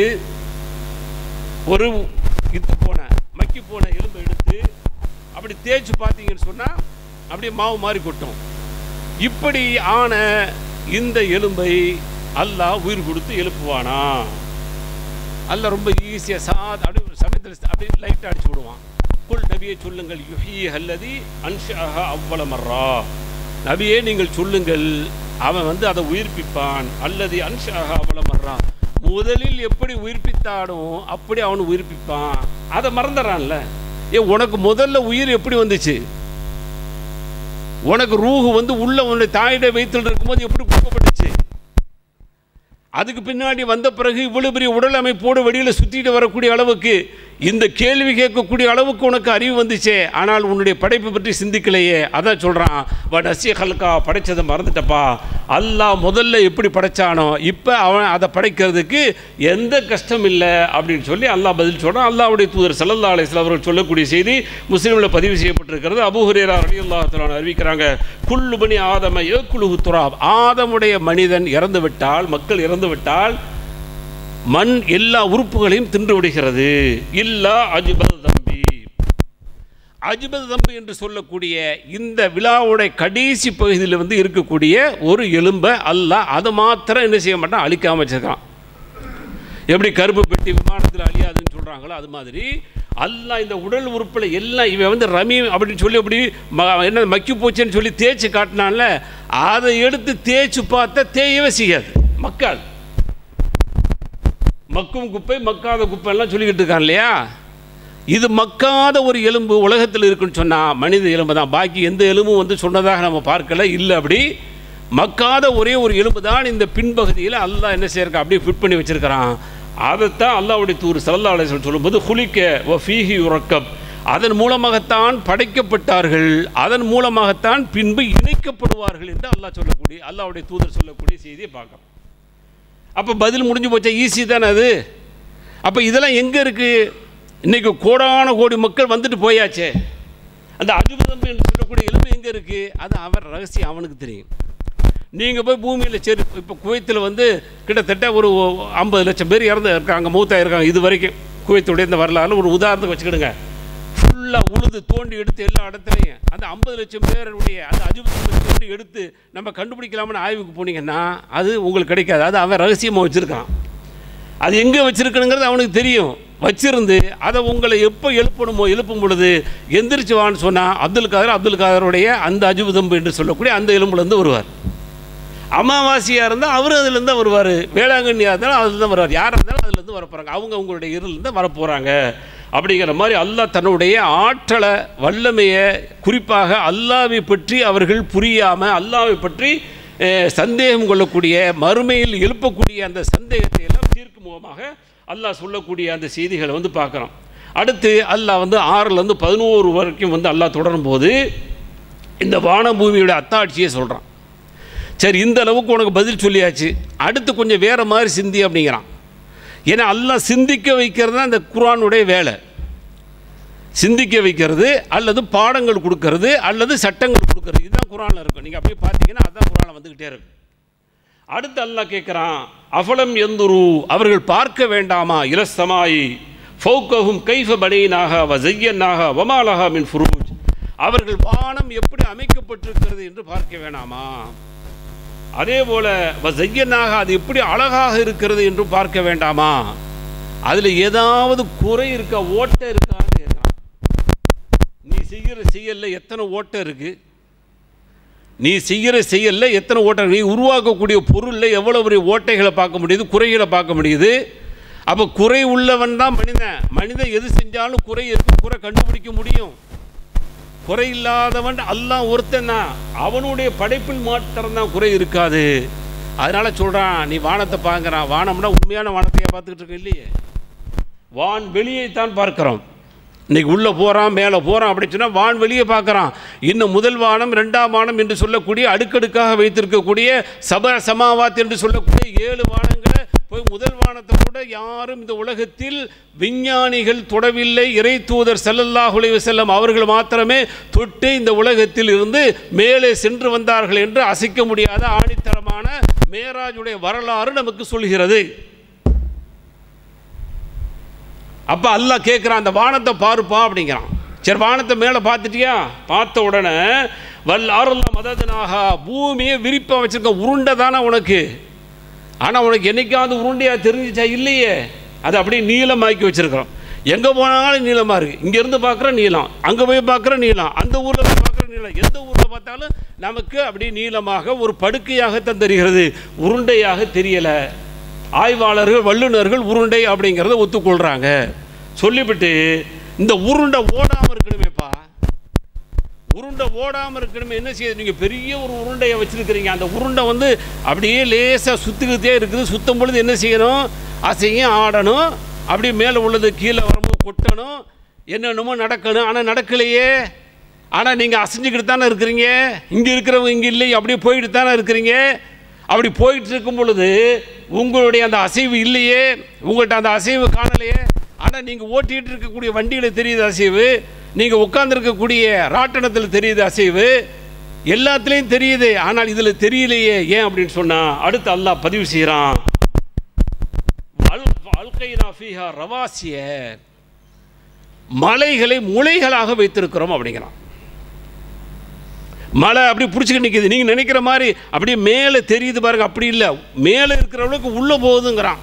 ஒரு இத்து போன மக்கி போன எலும்பை எடுத்து அப்படி தேய்ச்சி பார்த்தீங்கன்னு சொன்னால் அப்படியே மாவு மாதிரி கொட்டும் இப்படி ஆன இந்த எலும்பை அல்லாஹ் உயிர் கொடுத்து எழுப்புவானா அல்லாஹ் ரொம்ப ஈஸியாக சாத் அப்படி ஒரு சமயத்தில் அப்படியே லைட்டாக அடிச்சு விடுவான் குல் நபியை சொல்லுங்கள் யுஹி அல்லதி அன்ஷாக அவ்வள மர்ரா நபியே நீங்கள் சொல்லுங்கள் அவன் வந்து அதை உயிர்ப்பிப்பான் அல்லது அன்ஷாக அவ்வள மர்ரா முதலில் எப்படி உயிர்ப்பித்தானோ அப்படி அவன் உயிர்ப்பிப்பான் அதை மறந்துடுறான்ல ஏ உனக்கு முதல்ல உயிர் எப்படி வந்துச்சு உனக்கு ரூஹு வந்து உள்ள உன்னுடைய தாயிட வயிற்றில் இருக்கும்போது எப்படி கொடுக்கப்பட்டுச்சு அதுக்கு பின்னாடி வந்த பிறகு இவ்வளவு பெரிய உடல் அமைப்போடு வெளியில் சுற்றிட்டு வரக்கூடிய அளவுக்கு இந்த கேள்வி கேட்கக்கூடிய அளவுக்கு உனக்கு அறிவு வந்துச்சே ஆனால் உன்னுடைய படைப்பை பற்றி சிந்திக்கலையே அதான் சொல்கிறான் வ நசிய ஹல்கா படைச்சதை மறந்துட்டப்பா அல்லாஹ் முதல்ல எப்படி படைச்சானோ இப்போ அவன் அதை படைக்கிறதுக்கு எந்த கஷ்டம் இல்லை அப்படின்னு சொல்லி அல்லாஹ் பதில் சொல்கிறான் அல்லாஹ்வுடைய தூதர் சல்லல்லா அலிஸ்லாம் அவர்கள் சொல்லக்கூடிய செய்தி முஸ்லீமில் பதிவு செய்யப்பட்டிருக்கிறது அபூஹுரேரா ரலி அல்லாஹ் அறிவிக்கிறாங்க குல்லுபனி ஆதம ஏக்குலுகு துராப் ஆதமுடைய மனிதன் இறந்து விட்டால் மக்கள் இறந்து விட்டால் மண் எல்லா உறுப்புகளையும் தின்று விடுகிறது இல்லா அஜிபல் தம்பி அஜிபல் தம்பி என்று சொல்லக்கூடிய இந்த விழாவுடைய கடைசி பகுதியில் வந்து இருக்கக்கூடிய ஒரு எலும்பை அல்லாஹ் அதை மாத்திரம் என்ன செய்ய மாட்டான் அழிக்காம வச்சிருக்கான் எப்படி கருப்பு பெட்டி விமானத்தில் அழியாதுன்னு சொல்கிறாங்களோ அது மாதிரி அல்லாஹ் இந்த உடல் உறுப்பில் எல்லாம் இவன் வந்து ரமி அப்படின்னு சொல்லி அப்படி ம என்ன மக்கி போச்சுன்னு சொல்லி தேய்ச்சி காட்டினான்ல அதை எடுத்து தேய்ச்சி பார்த்தா தேயவே செய்யாது மக்காது மக்கும் குப்பை மக்காத குப்பை எல்லாம் சொல்லிக்கிட்டு இருக்கான் இல்லையா இது மக்காத ஒரு எலும்பு உலகத்தில் இருக்குன்னு சொன்னால் மனித எலும்பு தான் பாக்கி எந்த எலும்பும் வந்து சொன்னதாக நம்ம பார்க்கல இல்லை அப்படி மக்காத ஒரே ஒரு எலும்பு தான் இந்த பின்பகுதியில் அல்லாஹ் என்ன செய்யிருக்கா அப்படியே ஃபிட் பண்ணி வச்சிருக்கிறான் அதைத்தான் அல்லாஹ்வுடைய தூர் சல்லா அலிஸ்வல் சொல்லும்போது குளிக்க வ ஃபீஹி உறக்கப் அதன் மூலமாகத்தான் படைக்கப்பட்டார்கள் அதன் மூலமாகத்தான் பின்பு இணைக்கப்படுவார்கள் என்று அல்லாஹ் சொல்லக்கூடிய அல்லாஹ்வுடைய தூதர் சொல்லக்கூடிய செய்தியை பார்க்கலாம் அப்போ பதில் முடிஞ்சு போச்சா ஈஸி தானே அது அப்போ இதெல்லாம் எங்கே இருக்குது இன்றைக்கி கோடான கோடி மக்கள் வந்துட்டு போயாச்சே அந்த அஜுபதம் என்று சொல்லக்கூடிய எலும்பு எங்கே இருக்குது அது அவன் ரகசியம் அவனுக்கு தெரியும் நீங்கள் போய் பூமியில் சரி இப்போ குவைத்தில் வந்து கிட்டத்தட்ட ஒரு ஐம்பது லட்சம் பேர் இறந்து இருக்காங்க மூத்தா இருக்காங்க இது வரைக்கும் குவைத்துடைய இந்த வரலாறு ஒரு உதாரணத்துக்கு வச்சுக்கிடுங்க ஃபுல்லாக உழுது தோண்டி எடுத்து எல்லா இடத்துலையும் அந்த ஐம்பது லட்சம் பேருடைய அந்த அஜுபத்தை தோண்டி எடுத்து நம்ம கண்டுபிடிக்கலாம்னு ஆய்வுக்கு போனீங்கன்னா அது உங்களுக்கு கிடைக்காது அது அவன் ரகசியமாக வச்சுருக்கான் அது எங்கே வச்சுருக்கணுங்கிறது அவனுக்கு தெரியும் வச்சிருந்து அதை உங்களை எப்போ எழுப்பணுமோ எழுப்பும் பொழுது எந்திரிச்சு வான்னு சொன்னால் அப்துல் காதர் அப்துல் காதருடைய அந்த அஜுபதம்பு என்று சொல்லக்கூடிய அந்த எலும்புலேருந்து வருவார் அமாவாசையாக இருந்தால் அவர் அதுலேருந்து தான் வருவார் வேளாங்கண்ணியாக இருந்தாலும் அதுல தான் வருவார் யாராக இருந்தாலும் அதுலேருந்து வர போகிறாங்க அவங்க அவங்களுடைய இருளில் தான் வரப்போகிறாங்க அப்படிங்கிற மாதிரி அல்லாஹ் தன்னுடைய ஆற்றலை வல்லமையை குறிப்பாக அல்லாவை பற்றி அவர்கள் புரியாமல் அல்லாவை பற்றி அஹ், சந்தேகம் கொள்ளக்கூடிய மறுமையில் எழுப்பக்கூடிய அந்த சந்தேகத்தை எல்லாம் தீர்க்கும் முகமாக அல்லாஹ் சொல்லக்கூடிய அந்த செய்திகளை வந்து பார்க்குறோம் அடுத்து அல்லாஹ் வந்து ஆறுலேருந்து பதினோரு வரைக்கும் வந்து அல்லாஹ் தொடரும் போது இந்த வானபூமியோட அத்தாட்சியை சொல்கிறான் சரி இந்த அளவுக்கு உனக்கு பதில் சொல்லியாச்சு அடுத்து கொஞ்சம் வேறு மாதிரி சிந்தி அப்படிங்கிறான் ஏன்னா அல்லாஹ் சிந்திக்க வைக்கிறது தான் இந்த குர்ஆனுடைய வேலை சிந்திக்க வைக்கிறது அல்லது பாடங்கள் கொடுக்கறது அல்லது சட்டங்கள் கொடுக்கறது இதுதான் குரானில் இருக்கும் நீங்கள் அப்படியே பார்த்தீங்கன்னா அதுதான் குரானில் வந்துக்கிட்டே இருக்கும் அடுத்து அல்லாஹ் கேட்குறான் அஃபலம் எந்துரு அவர்கள் பார்க்க வேண்டாமா இலஸ்தமாயி ஃபௌக்கஹும் கைஃப பனீனாக வ ஜையன்னாக வமாலஹா மின் ஃபுரூஜ் அவர்கள் வானம் எப்படி அமைக்கப்பட்டிருக்கிறது என்று பார்க்க வேணாமா அதே போல வ ஜையன்னாக அது எப்படி அழகாக இருக்கிறது என்று பார்க்க வேண்டாமா அதில் ஏதாவது குறை இருக்கா ஓட்டை இருக்கான்னு கேட்குறான் நீ செய்கிற செயல்ல எத்தனை ஓட்டை இருக்கு நீ செய்கிற செயல்ல எத்தனை ஓட்டை நீ உருவாக்கக்கூடிய பொருளில் எவ்வளோ பெரிய ஓட்டைகளை பார்க்க முடியுது குறைகளை பார்க்க முடியுது அப்போ குறை உள்ளவன் தான் மனிதன் மனிதன் எது செஞ்சாலும் குறை இருக்கு குறை கண்டுபிடிக்க முடியும் குறை இல்லாதவன் அல்லாஹ் ஒருத்தன் தான் அவனுடைய படைப்பில் மாத்திரம் தான் குறை இருக்காது அதனால சொல்றான் நீ வானத்தை பார்க்கறான் வானம்னா உண்மையான வானத்தையே பார்த்துக்கிட்டு இருக்க இல்லையே வான் வெளியைத்தான் பார்க்கிறோம் இன்னைக்கு உள்ளே போகிறான் மேலே போகிறான் அப்படின்னு சொன்னால் வான் வெளியே பார்க்குறான் இன்னும் முதல் வானம் ரெண்டாம் வானம் என்று சொல்லக்கூடிய அடுக்கடுக்காக வைத்திருக்கக்கூடிய சப சமாவாத் என்று சொல்லக்கூடிய ஏழு வானங்களை போய் முதல் வானத்தை கூட யாரும் இந்த உலகத்தில் விஞ்ஞானிகள் தொடவில்லை இறை தூதர் ஸல்லல்லாஹு அலைஹி வஸல்லம் அவர்கள் மாத்திரமே தொட்டு இந்த உலகத்தில் இருந்து மேலே சென்று வந்தார்கள் என்று அசைக்க முடியாத ஆணித்தரமான மேராஜுடைய வரலாறு நமக்கு சொல்கிறது அப்போ அல்லாஹ் கேட்குறான் அந்த வானத்தை பாருப்பா அப்படிங்கிறான் சரி வானத்தை மேலே பார்த்துட்டியா பார்த்த உடனே வல் ஆறுல மததுனாக பூமியை விரிப்பாக வச்சிருக்க உருண்டை தானே உனக்கு ஆனால் உனக்கு என்னைக்காவது உருண்டையாக தெரிஞ்சிச்சா இல்லையே அது அப்படியே நீளமாக்கி வச்சிருக்கிறோம் எங்கே போனாலும் நீளமாக இருக்குது இங்கேருந்து பார்க்குற நீளம் அங்கே போய் பார்க்குற நீளம் அந்த ஊரில் போய் பார்க்குற நீளம் எந்த ஊரில் பார்த்தாலும் நமக்கு அப்படி நீளமாக ஒரு படுக்கையாகத்தான் தெரிகிறது உருண்டையாக தெரியலை ஆய்வாளர்கள் வல்லுநர்கள் உருண்டை அப்படிங்கிறத ஒத்துக்கொள்கிறாங்க சொல்லிவிட்டு இந்த உருண்டை ஓடாமல் இருக்கணுமேப்பா உருண்டை ஓடாமல் இருக்கணுமே என்ன செய்யுது நீங்கள் பெரிய ஒரு உருண்டையை வச்சுருக்கிறீங்க அந்த உருண்டை வந்து அப்படியே லேசாக சுற்றிக்கிட்டே இருக்குது சுத்தும் பொழுது என்ன செய்யணும் அசையும் ஆடணும் அப்படியே மேலே உள்ளது கீழே வரும்போது கொட்டணும் என்னென்னமோ நடக்கணும் ஆனால் நடக்கலையே ஆனால் நீங்கள் அசைஞ்சுக்கிட்டு தானே இருக்கிறீங்க இங்கே இருக்கிறவங்க இங்கே இல்லை அப்படியே போயிட்டு தானே இருக்கிறீங்க அப்படி போயிட்டு இருக்கும் பொழுது உங்களுடைய அந்த அசைவு இல்லையே உங்கள்கிட்ட அந்த அசைவு காணலையே ஆனால் நீங்கள் ஓட்டிகிட்டு இருக்கக்கூடிய வண்டியில் தெரியுது அசைவு நீங்கள் உட்காந்துருக்கக்கூடிய ராட்டணத்தில் தெரியுது அசைவு எல்லாத்துலேயும் தெரியுது ஆனால் இதில் தெரியலையே ஏன் அப்படின்னு சொன்னால் அடுத்து அல்லாஹ் பதிவு செய்கிறான் வாழ்க்கைனா ஃபீஹா ரவாசிய மலைகளை முளைகளாக வைத்திருக்கிறோம் அப்படிங்கிறான் மலை அப்படி பிடிச்சிக்கிட்டு நிற்கிது நீங்கள் நினைக்கிற மாதிரி அப்படியே மேலே தெரியுது பாருங்க அப்படி இல்லை மேலே இருக்கிறவளுக்கு உள்ளே போகுதுங்கிறான்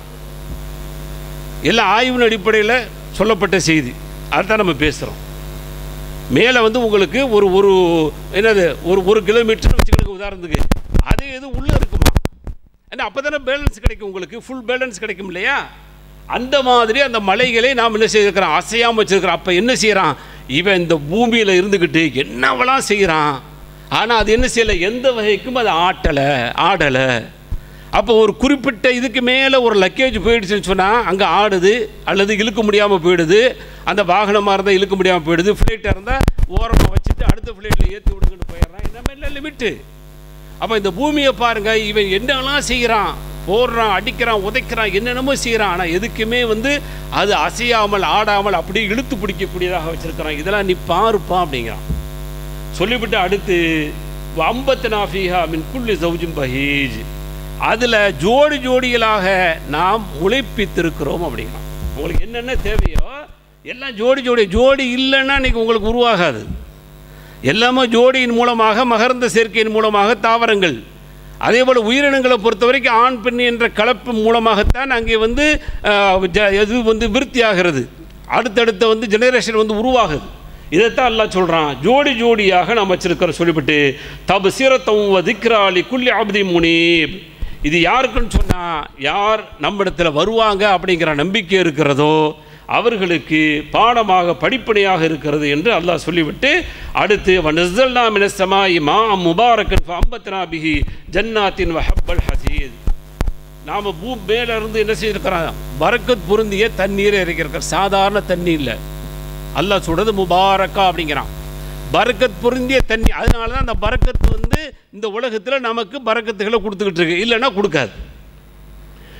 எல்லாம் ஆய்வின் அடிப்படையில் சொல்லப்பட்ட செய்தி அதுதான் நம்ம பேசுகிறோம் மேலே வந்து உங்களுக்கு ஒரு ஒரு என்னது ஒரு ஒரு கிலோமீட்டர் வச்சுக்கிட்டு உதாரணத்துக்கு அது எது உள்ளே இருக்குமா ஏன்னா அப்போ தானே பேலன்ஸ் கிடைக்கும் உங்களுக்கு ஃபுல் பேலன்ஸ் கிடைக்கும் இல்லையா அந்த மாதிரி அந்த மலைகளை நாம் என்ன செய்திருக்கிறோம் அசையாமல் வச்சிருக்கிறோம் அப்போ என்ன செய்கிறான் இவன் இந்த பூமியில் இருந்துக்கிட்டு என்னவெல்லாம் செய்கிறான் ஆனால் அது என்ன செய்யலை எந்த வகைக்கும் அது ஆட்டலை ஆடலை அப்போ ஒரு குறிப்பிட்ட இதுக்கு மேலே ஒரு லக்கேஜ் போயிடுச்சுன்னு சொன்னால் அங்கே ஆடுது அல்லது இழுக்க முடியாமல் போயிடுது அந்த வாகனமாக இருந்தால் இழுக்க முடியாமல் போயிடுது ஃப்ளைட்டாக இருந்தால் ஓரமாக வச்சுட்டு அடுத்த ஃப்ளைட்டில் ஏற்றி விடுங்கன்னு போயிடுறான் இந்த மாதிரிலாம் லிமிட்டு அப்போ இந்த பூமியை பாருங்கள் இவன் என்னெல்லாம் செய்கிறான் போடுறான் அடிக்கிறான் உதைக்கிறான் என்னென்னமோ செய்கிறான் ஆனால் எதுக்குமே வந்து அது அசையாமல் ஆடாமல் அப்படியே இழுத்து பிடிக்கக்கூடியதாக வச்சுருக்கிறான் இதெல்லாம் நீ பாருப்பா அப்படிங்கிறான் சொல்லிவிட்டு அடுத்து அம்பத்து நாஃபிஹா மின் குல்லி சௌஜும் பஹீஜ் அதில் ஜோடி ஜோடிகளாக நாம் உழைப்பித்திருக்கிறோம் அப்படிங்கிறான் உங்களுக்கு என்னென்ன தேவையோ எல்லாம் ஜோடி ஜோடி ஜோடி இல்லைன்னா இன்னைக்கு உங்களுக்கு உருவாகாது எல்லாமே ஜோடியின் மூலமாக மகர்ந்த சேர்க்கையின் மூலமாக தாவரங்கள் அதே போல் உயிரினங்களை பொறுத்த வரைக்கும் ஆண் பெண் என்ற கலப்பு மூலமாகத்தான் அங்கே வந்து அஹ், ஜ- இது வந்து விருத்தி ஆகிறது அடுத்தடுத்த வந்து ஜெனரேஷன் வந்து உருவாகுது இதைத்தான் அல்லாஹ் சொல்கிறான் ஜோடி ஜோடியாக நாம் வச்சிருக்கிறோம் சொல்லிவிட்டு தபு சீரத்தம் திக்ராலி குல்லி அப்தி முனீப் இது யாருக்குன்னு சொன்னால் யார் நம்மிடத்தில் வருவாங்க அப்படிங்கிற நம்பிக்கை இருக்கிறதோ அவர்களுக்கு பாடமாக படிப்பனையாக இருக்கிறது என்று அல்லாஹ் சொல்லிவிட்டு அடுத்து வனஸ்ஸல்னா மினஸ்ஸமா இமா முபாரக்கன் ஃபஅம்பத்னா பிஹி ஜன்னாத்தின் வஹப்பல் ஹசீத் நாம் பூ மேல இருந்து என்ன செய்திருக்கிறோம் பரக்கத் பொருந்திய தண்ணீரை இறக்கியிருக்கிற சாதாரண தண்ணி இல்லை அல்லாஹ் சொல்றது முபாரக்கா அப்படிங்கிறான் பரக்கத் பொருந்திய தண்ணி அதனால தான் அந்த பரக்கத்து வந்து இந்த உலகத்தில் நமக்கு பரக்கத்துகளை கொடுத்துக்கிட்டு இருக்கு இல்லைன்னா கொடுக்காது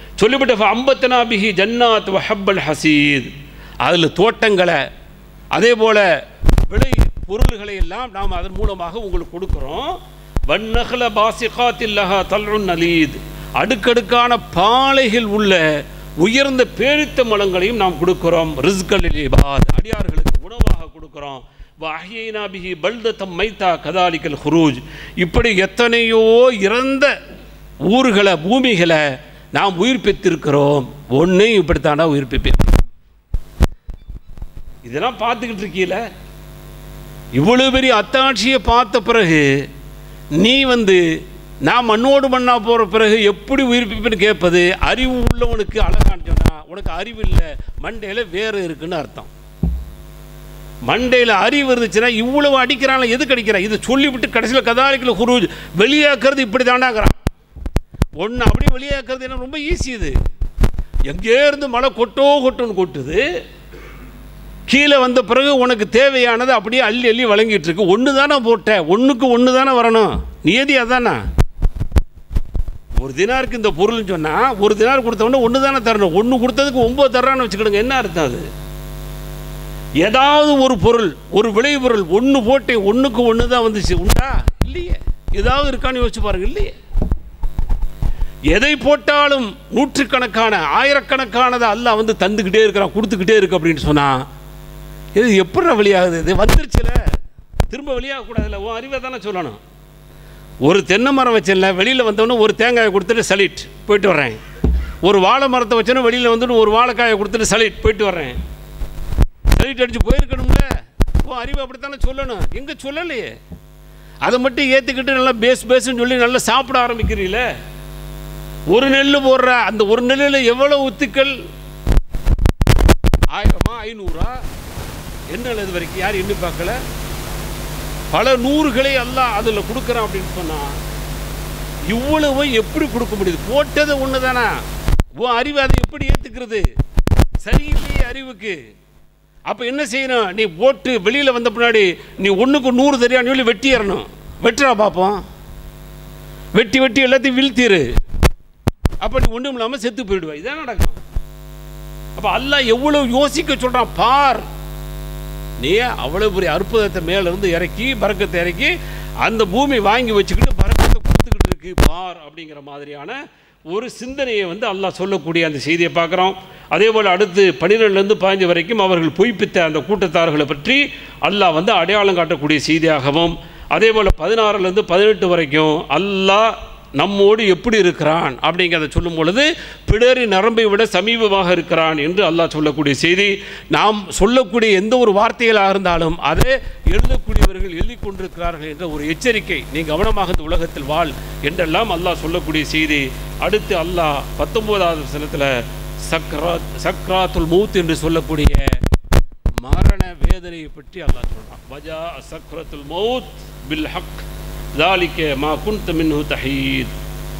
சொல்லிவிட்ட அம்பத்தனா பிஹி ஜன்னாத் வஹப்பல் ஹசீத் அதில் தோட்டங்களை அதே போல் விளை பொருள்களை எல்லாம் நாம் அதன் மூலமாக உங்களுக்கு கொடுக்குறோம் வன்னகல பாசிகாத்தில்லஹா தல்லுன் நலீத் அடுக்கடுக்கான பாலைகள் உள்ள உயர்ந்த பேரித்த மலங்களையும் நாம் கொடுக்கிறோம் ரிஸ்கலில் இபாத் அடியார்களுக்கு உணவாக கொடுக்கிறோம் வாஹியைனா பிஹி பல்தத்தம் மைத்தா கதாலிக்கல் ஹுரூஜ் இப்படி எத்தனையோ இறந்த ஊர்களை பூமிகளை நாம் உயிர்ப்பித்திருக்கிறோம் ஒன்றையும் இப்படித்தானா உயிர்ப்பிப்பேன் இதெல்லாம் பார்த்துக்கிட்டு இருக்கீல இவ்வளவு பெரிய அத்தாட்சியை பார்த்த பிறகு நீ வந்து நான் மண்ணோடு மண்ணா போகிற பிறகு எப்படி உயிர்ப்பிப்புன்னு கேட்பது அறிவு உள்ளவனுக்கு அழகான்னு சொன்னா உனக்கு அறிவு இல்லை மண்டையில் வேறு இருக்குன்னு அர்த்தம் மண்டையில் அறிவு இருந்துச்சுன்னா இவ்வளவு அடிக்கிறான் எதுக்கு அடிக்கிறான் இதை சொல்லிவிட்டு கடைசியில் கதாலிக்கில் குருஜ் வெளியாக்குறது இப்படி தாண்டாங்கிறான் ஒன்று அப்படியே வெளியாக்குறது என்ன ரொம்ப ஈஸி இது எங்கே இருந்து மழை கொட்டோ கொட்டுன்னு கொட்டுது கீழே வந்த பிறகு உனக்கு தேவையானது அப்படியே அள்ளி அள்ளி வழங்கிட்டு இருக்கு ஒன்று தானே போட்ட ஒன்றுக்கு ஒன்று தானே வரணும் நியதி அதானே ஒரு தினாருக்கு இந்த பொருள்னு சொன்னால் ஒரு தினார் கொடுத்தவொடனே ஒன்று தானே தரணும் ஒன்று கொடுத்ததுக்கு ஒம்பது தர்றான்னு வச்சுக்கிடுங்க என்ன அர்த்தம் அது ஏதாவது ஒரு பொருள் ஒரு விளை பொருள் ஒன்று போட்டு ஒன்றுக்கு ஒன்று தான் வந்துச்சு உண்டா இல்லையே ஏதாவது இருக்கான்னு யோசிச்சு பாருங்க இல்லையே எதை போட்டாலும் நூற்றுக்கணக்கான ஆயிரக்கணக்கானதை அல்லாஹ் வந்து தந்துக்கிட்டே இருக்கிறான் கொடுத்துக்கிட்டே இருக்கு அப்படின்னு சொன்னால் இது எப்படி வெளியாகுது இது வந்துருச்சுல திரும்ப வெளியாகக்கூடாதுல்ல உன் அறிவை தானே சொல்லணும் ஒரு தென்னை மரம் வச்சல வெளியில் வந்தவொடனே ஒரு தேங்காயை கொடுத்துட்டு சலிட் போயிட்டு வர்றேன் ஒரு வாழை மரத்தை வச்சோன்னா வெளியில் வந்துட்டு ஒரு வாழைக்காயை கொடுத்துட்டு சலிட் போயிட்டு வர்றேன் சலிட் அடித்து போயிருக்கணும்ல உன் அறிவை அப்படித்தானே சொல்லணும் எங்கே சொல்லலையே அதை மட்டும் ஏற்றுக்கிட்டு நல்லா பேஸ் பேஸ்ன்னு சொல்லி நல்லா சாப்பிட ஆரம்பிக்கிறீங்களே ஒரு நெல் போடுற அந்த ஒரு நெல்லில் எவ்வளோ உத்துக்கள் ஆயிரமா ஐநூறா என்ன இது வரைக்கும் யார் எண்ணி பார்க்கல பல நூறுகளை எல்லாம் அதில் கொடுக்குறான் அப்படின்னு சொன்னால் இவ்வளவு எப்படி கொடுக்க முடியுது போட்டது ஒன்று தானே உன் அறிவு அதை எப்படி ஏற்றுக்கிறது சரியில்லையே அறிவுக்கு அப்போ என்ன செய்யணும் நீ போட்டு வெளியில் வந்த பின்னாடி நீ ஒன்றுக்கு நூறு தெரியான்னு சொல்லி வெட்டிடணும் வெட்டுறா பார்ப்போம் வெட்டி வெட்டி எல்லாத்தையும் வீழ்த்திரு அப்போ நீ ஒன்றும் இல்லாமல் செத்து போயிடுவா இதான் நடக்கும் அப்போ அல்லாஹ் எவ்வளவு யோசிக்க சொல்கிறான் பார் நீ அவ்வளோ பெரிய அற்புதத்தை மேலேருந்து இறக்கி பறக்கத்தை இறக்கி அந்த பூமி வாங்கி வச்சுக்கிட்டு பறக்கத்தை கொடுத்துக்கிட்டு இருக்கு பார் அப்படிங்கிற மாதிரியான ஒரு சிந்தனையை வந்து அல்லாஹ் சொல்லக்கூடிய அந்த செய்தியை பார்க்குறோம் அதே போல் அடுத்து பன்னிரெண்டுலேருந்து பதினஞ்சு வரைக்கும் அவர்கள் பொய்ப்பித்த அந்த கூட்டத்தார்களை பற்றி அல்லாஹ் வந்து அடையாளம் காட்டக்கூடிய செய்தியாகவும் அதே போல் பதினாறுலேருந்து பதினெட்டு வரைக்கும் அல்லாஹ் நம்மோடு எப்படி இருக்கிறான் அப்படிங்கிறத சொல்லும் பொழுது பிடரி நரம்பை விட சமீபமாக இருக்கிறான் என்று அல்லாஹ் சொல்லக்கூடிய செய்தி நாம் சொல்லக்கூடிய எந்த ஒரு வார்த்தைகளாக இருந்தாலும் அதை எழுதக்கூடியவர்கள் எழுதிக் கொண்டிருக்கிறார்கள் என்ற ஒரு எச்சரிக்கை நீ கவனமாக இந்த உலகத்தில் வாழ் என்றெல்லாம் அல்லாஹ் சொல்லக்கூடிய செய்தி அடுத்து அல்லாஹ் பத்தொன்பதாவது வசனத்தில் சக்ராத் சக்ராத்துல் மூத் என்று சொல்லக்கூடிய மரண வேதனையை பற்றி அல்லாஹ் சொல்றான் வஜா சக்ரத்துல் மௌத் பில் ஹக் ذلك ما كنت منه தஹீத்